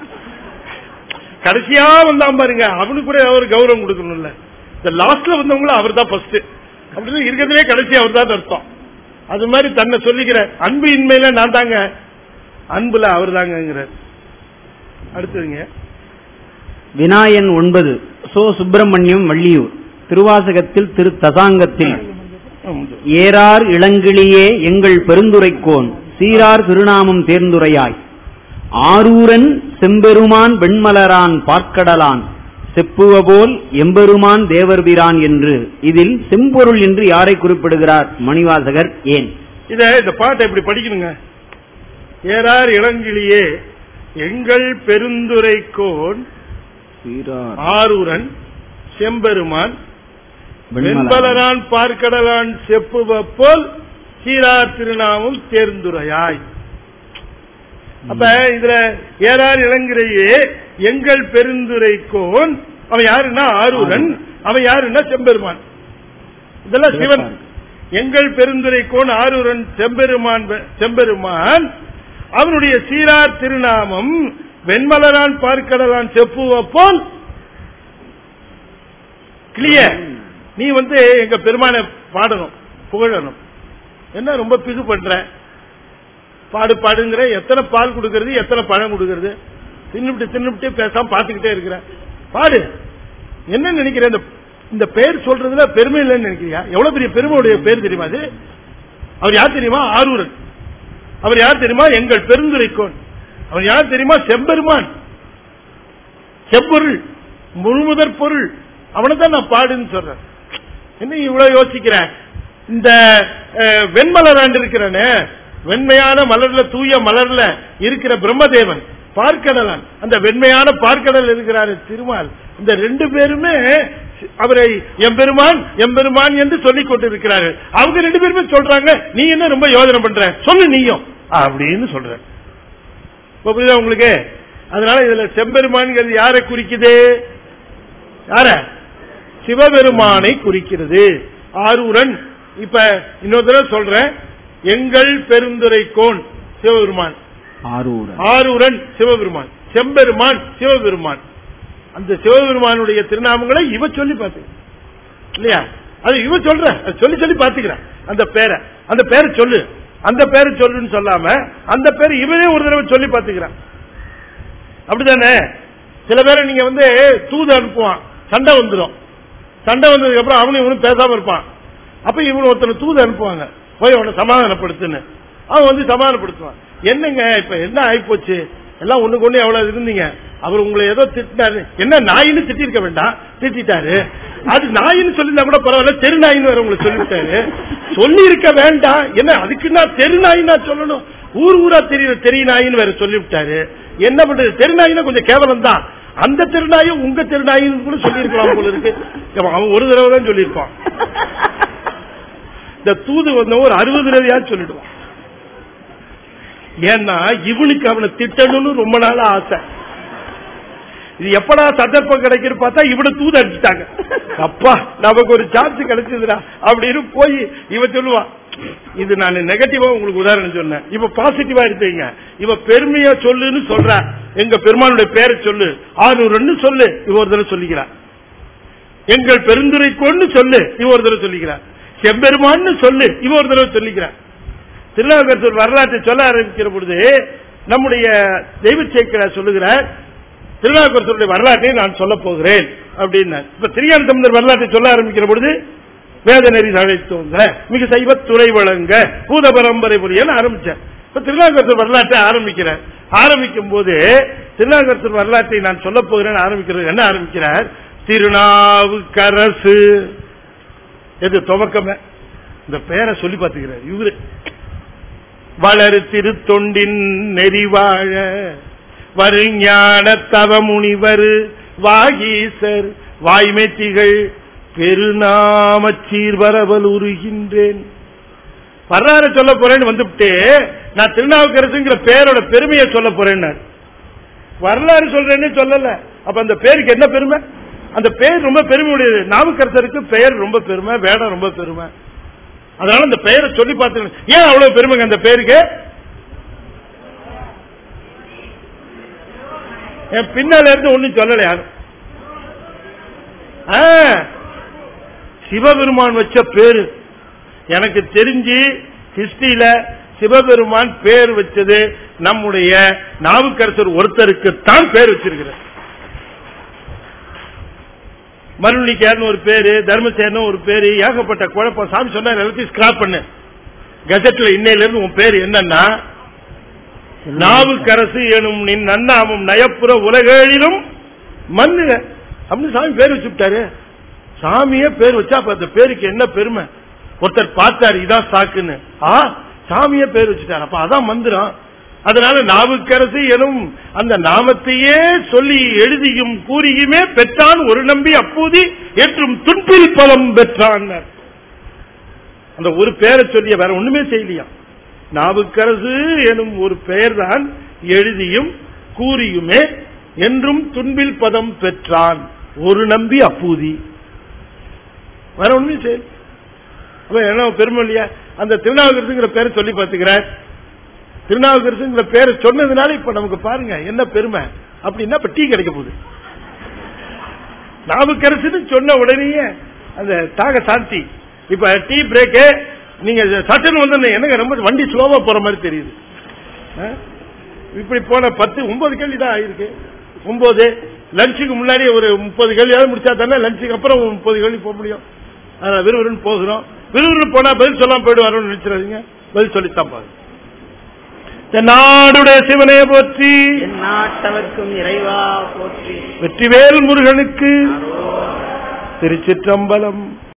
கடைசியா வந்தான் பாருங்க அவனுக்கு கூட அவர் கௌரவம் கொடுக்கணும்ல இந்த லாஸ்ட்ல வந்தவங்களும் அவர் தான் ஃபர்ஸ்ட் அப்படின்னு இருக்கிறதுலே கடைசி அவர் தான் அர்த்தம் அது மாதிரி தன்னை சொல்லிக்கிற அன்பு இன்மையில நான் தாங்க அன்புல அவர் தாங்கிறார் அடுத்ததுங்க வினாயன் ஒன்பது சோ சுப்பிரமணியம் வள்ளியூர் திருவாசகத்தில் திரு தசாங்கத்தில் ஏறார் இளங்கிளியே எங்கள் பெருந்துரைக்கோன் சீரார் திருநாமம் தேர்ந்துரையாய் ஆரூரன் செம்பெருமான் வெண்மலரான் பார்க்கடலான் செப்புவ போல் எம்பெருமான் தேவர்பிரான் என்று இதில் செம்பொருள் என்று யாரை குறிப்பிடுகிறார் மணிவாசகர் ஏன் இத இந்த பாட்டை இப்படி படிக்கணுங்க ஏறார் இளங்கிளியே எங்கள் பெருந்துரைக்கோன் ஆரூரன் செம்பெருமான் வெண்பலரான் பார்க்கடலான் செப்புவ போல் சீரார் திருநாமம் தேர்ந்துரையாய் அப்ப இதுல ஏறார் இளங்கிரையே எங்கள் பெருந்துரைக்கோன் அவன் யாருன்னா ஆரூரன் அவன் யாருன்னா செம்பெருமான் இதெல்லாம் சிவன் எங்கள் பெருந்துரைக்கோன் ஆரூரன் செம்பெருமான் செம்பெருமான் அவனுடைய சீரார் திருநாமம் வெண்மலரான் பார்க்கடலான் செப்புவ போல் கிளியர் நீ வந்து எங்க பெருமானை பாடணும் புகழணும் என்ன ரொம்ப பிகு பண்ற பாடு பாடுங்கிற எத்தனை பால் கொடுக்கறது எத்தனை பழம் கொடுக்கறது தின்னுபிட்டு தின்னுபிட்டு பேசாம பாத்துக்கிட்டே இருக்கிற பாடு என்ன நினைக்கிற இந்த இந்த பேர் சொல்றதுல பெருமை இல்லைன்னு நினைக்கிறியா எவ்வளவு பெரிய பெருமையுடைய பேர் தெரியுமா அது அவர் யார் தெரியுமா ஆரூரன் அவர் யார் தெரியுமா எங்கள் பெருந்துரைக்கோன் அவர் யார் தெரியுமா செம்பெருமான் செப்பொருள் முழுமுதற் பொருள் அவனை தான் நான் பாடுன்னு சொல்றேன் என்ன இவ்வளவு யோசிக்கிற இந்த வெண்மலராண்டு இருக்கிறானே வெண்மையான மலர்ல தூய மலர்ல இருக்கிற பிரம்மதேவன் பார்க்கடலான் அந்த வெண்மையான பார்க்கடல் இருக்கிறாரு திருமால் இந்த ரெண்டு பேருமே அவரை எம்பெருமான் எம்பெருமான் என்று சொல்லிக் கொண்டிருக்கிறார்கள் அவங்க ரெண்டு பேருமே சொல்றாங்க நீ என்ன ரொம்ப யோஜனை பண்ற சொல்லு நீயும் அப்படின்னு சொல்ற புரியுதா உங்களுக்கு அதனால இதுல செம்பெருமான்கிறது யாரை குறிக்குது யார சிவபெருமானை குறிக்கிறது ஆரூரன் இப்ப இன்னொரு தடவை சொல்றேன் எங்கள் பெருந்துரைக்கோன் சிவபெருமான் ஆரூரன் ஆரூரன் சிவபெருமான் செம்பெருமான் சிவபெருமான் அந்த சிவபெருமானுடைய திருநாமங்களை இவ சொல்லி பார்த்து இல்லையா அது இவ சொல்ற சொல்லி சொல்லி பாத்துக்கிறேன் அந்த பேரை அந்த பேரை சொல்லு அந்த பேரை சொல்லுன்னு சொல்லாம அந்த பேரை இவனே ஒரு தடவை சொல்லி பாத்துக்கிறான் அப்படித்தானே சில பேரை நீங்க வந்து தூது அனுப்புவான் சண்டை வந்துடும் சண்டை வந்ததுக்கு அப்புறம் அவனும் இவனும் பேசாம இருப்பான் அப்ப இவனு ஒருத்தனை தூது அனுப்புவாங்க போய் அவனை சமாதானப்படுத்துன்னு அவன் வந்து சமாதானப்படுத்துவான் என்னங்க இப்ப என்ன ஆயிப்போச்சு எல்லாம் ஒண்ணுக்கு ஒண்ணு எவ்வளவு இருந்தீங்க அவர் உங்களை ஏதோ திட்டினாரு என்ன நாயின்னு திட்டிருக்க வேண்டாம் திட்டாரு அது நாயின்னு சொல்லியிருந்தா கூட பரவாயில்ல தெரு நாயின்னு வேற உங்களை சொல்லிவிட்டாரு சொல்லி இருக்க வேண்டாம் என்ன அதுக்கு நான் தெரு நாயின்னா சொல்லணும் ஊர் ஊரா தெரியற தெரிய நாயின்னு வேற சொல்லிவிட்டாரு என்ன பண்றது தெரு நாயின்னா கொஞ்சம் கேவலம் தான் அந்த தெருநாயும் உங்க தெருநாயின்னு கூட சொல்லியிருக்கலாம் போல இருக்கு அவன் ஒரு தடவை தான் சொல்லியிருப்பான் இந்த தூது வந்தவன் ஒரு அறுபது தடவையாவது சொல்லிடுவான் ஏன்னா இவனுக்கு அவனை திட்டணும்னு ரொம்ப நாள் ஆசை இது எப்படா சந்தர்ப்பம் கிடைக்குன்னு பார்த்தா இவனை தூது அடிச்சுட்டாங்க அப்பா நமக்கு ஒரு சான்ஸ் கிடைச்சதுடா அப்படின்னு போய் இவ சொல்லுவான் இது நான் நெகட்டிவா உங்களுக்கு உதாரணம் சொன்னேன் இப்ப பாசிட்டிவா எடுத்தீங்க இவ பெருமையா சொல்லுன்னு சொல்ற எங்க பெருமானுடைய பேரை சொல்லு ஆறுன்னு சொல்லு இவ ஒரு தடவை சொல்லிக்கிறார் எங்கள் பெருந்துரை கொண்டு சொல்லு இவ ஒரு தடவை சொல்லிக்கிறார் செம்பெருமான்னு சொல்லு இவ ஒரு தடவை சொல்லிக்கிறார் திருநாவுக்கரசர் வரலாற்றை சொல்ல ஆரம்பிக்கிற பொழுது நம்முடைய தெய்வ சேக்கரார் சொல்லுகிறார் திருநாவுக்கரசருடைய வரலாற்றை நான் சொல்ல போகிறேன் அப்படின்னார் இப்ப திரியான தமிழர் வரலாற்றை சொல்ல ஆரம்பிக்கிற பொழுது வேத நெறி தழைத்தோங்க மிக சைவ துறை வழங்க பூத பரம்பரை புரியன்னு ஆரம்பிச்சார் இப்ப திருநாவுக்கரசர் வரலாற்றை ஆரம்பிக்கிறார் ஆரம்பிக்கும் போது திருநாவுக்கரசர் வரலாற்றை நான் சொல்ல போகிறேன் ஆரம்பிக்கிறது என்ன ஆரம்பிக்கிறார் திருநாவுக்கரசு எது துவக்கமே இந்த பெயரை சொல்லி பார்த்துக்கிறார் இவரு வளரு திருத்தொண்டின் நெறிவாழ வருஞான தவமுனிவர் வாகீசர் வாய்மைத்திகள் பெருநாம சீர்வரவல் உருகின்றேன் வரலாறு சொல்ல போறேன்னு வந்துவிட்டு நான் திருநாவுக்கரசுங்கிற பேரோட பெருமையை சொல்ல போறேன்னு வரலாறு சொல்றேன்னு சொல்லல அப்ப அந்த பேருக்கு என்ன பெருமை அந்த பேர் ரொம்ப பெருமை உடையது நாவுக்கரசருக்கு பெயர் ரொம்ப பெருமை வேடம் ரொம்ப பெருமை அதனால அந்த பெயரை சொல்லி பார்த்து ஏன் அவ்வளவு பெருமைங்க அந்த பேருக்கு என் பின்னால இருந்து ஒண்ணும் சொல்லல யாரும் ஆ, சிவபெருமான் வச்ச பேரு எனக்கு தெரிஞ்சு ஹிஸ்டரியில சிவபெருமான் பேர் வச்சது நம்முடைய நாவுக்கரசர் ஒருத்தருக்கு தான் பேர் வச்சிருக்கிறார் மருளிக்கார்னு ஒரு பேரு தர்மசேரன் ஒரு பேரு ஏகப்பட்ட குழப்பம் சாமி சொன்ன எல்லாத்தையும் ஸ்கிராப் பண்ணு கெசட்ல இன்னையில இருந்து உன் பேர் என்னன்னா நாவுக்கரசு எனும் நின் நன்னாமும் நயப்புற உலகேழிலும் மண்ணுல அப்படின்னு சாமி பேர் வச்சுட்டாரு சாமியே பேர் வச்சா அப்ப அந்த பேருக்கு என்ன பெருமை ஒருத்தர் பார்த்தாரு இதான் சாக்குன்னு ஆ சாமியே பேர் வச்சுட்டாரு அப்ப அதான் மந்திரம் அதனால நாவுக்கரசு எனும் அந்த நாமத்தையே சொல்லி எழுதியும் கூறியுமே பெற்றான் ஒரு நம்பி அப்பூதி என்றும் துன்பில் பலம் பெற்றான் அந்த ஒரு பேரை சொல்லிய வேற ஒண்ணுமே செய்யலையா நாவுக்கரசு எனும் ஒரு பெயர் தான் எழுதியும் கூறியுமே என்றும் துன்பில் பதம் பெற்றான் ஒரு நம்பி அப்பூதி வேற ஒண்ணுமே செய்யல அப்ப என்ன பெருமை இல்லையா அந்த திருநாவுக்கரசுங்கிற பேரை சொல்லி பார்த்துக்கிறார் திருநாவுக்கரசுங்கிற பேரை சொன்னதுனால இப்ப நமக்கு பாருங்க என்ன பெருமை அப்படின்னா இப்ப டீ கிடைக்க போகுது நாவுக்கரசுன்னு சொன்ன உடனேயே அந்த தாக சாந்தி இப்ப டீ பிரேக்கு நீங்க சட்டன் வந்து என்னங்க ரொம்ப வண்டி ஸ்லோவா போற மாதிரி தெரியுது ஆ? இப்படி போன பத்து ஒன்பது கேள்வி தான் ஆயிருக்கு ஒன்பது லஞ்சுக்கு முன்னாடி ஒரு முப்பது கேள்வியாவது முடிச்சா தானே லஞ்சுக்கு அப்புறம் ஒரு முப்பது கேள்வி போக முடியும் அதனால விறுவிறுன்னு போகிறோம் விறுவிறுன்னு போனா பதில் சொல்லாம போயிடுவாரோன்னு நினைச்சிடாதீங்க பதில் சொல்லித்தான் பாருங்க நாடுடைய சிவனையை போற்றி என் நாட்டவர்க்கும் இறைவா போற்றி வெற்றிவேல் முருகனுக்கு திருச்சிற்றம்பலம்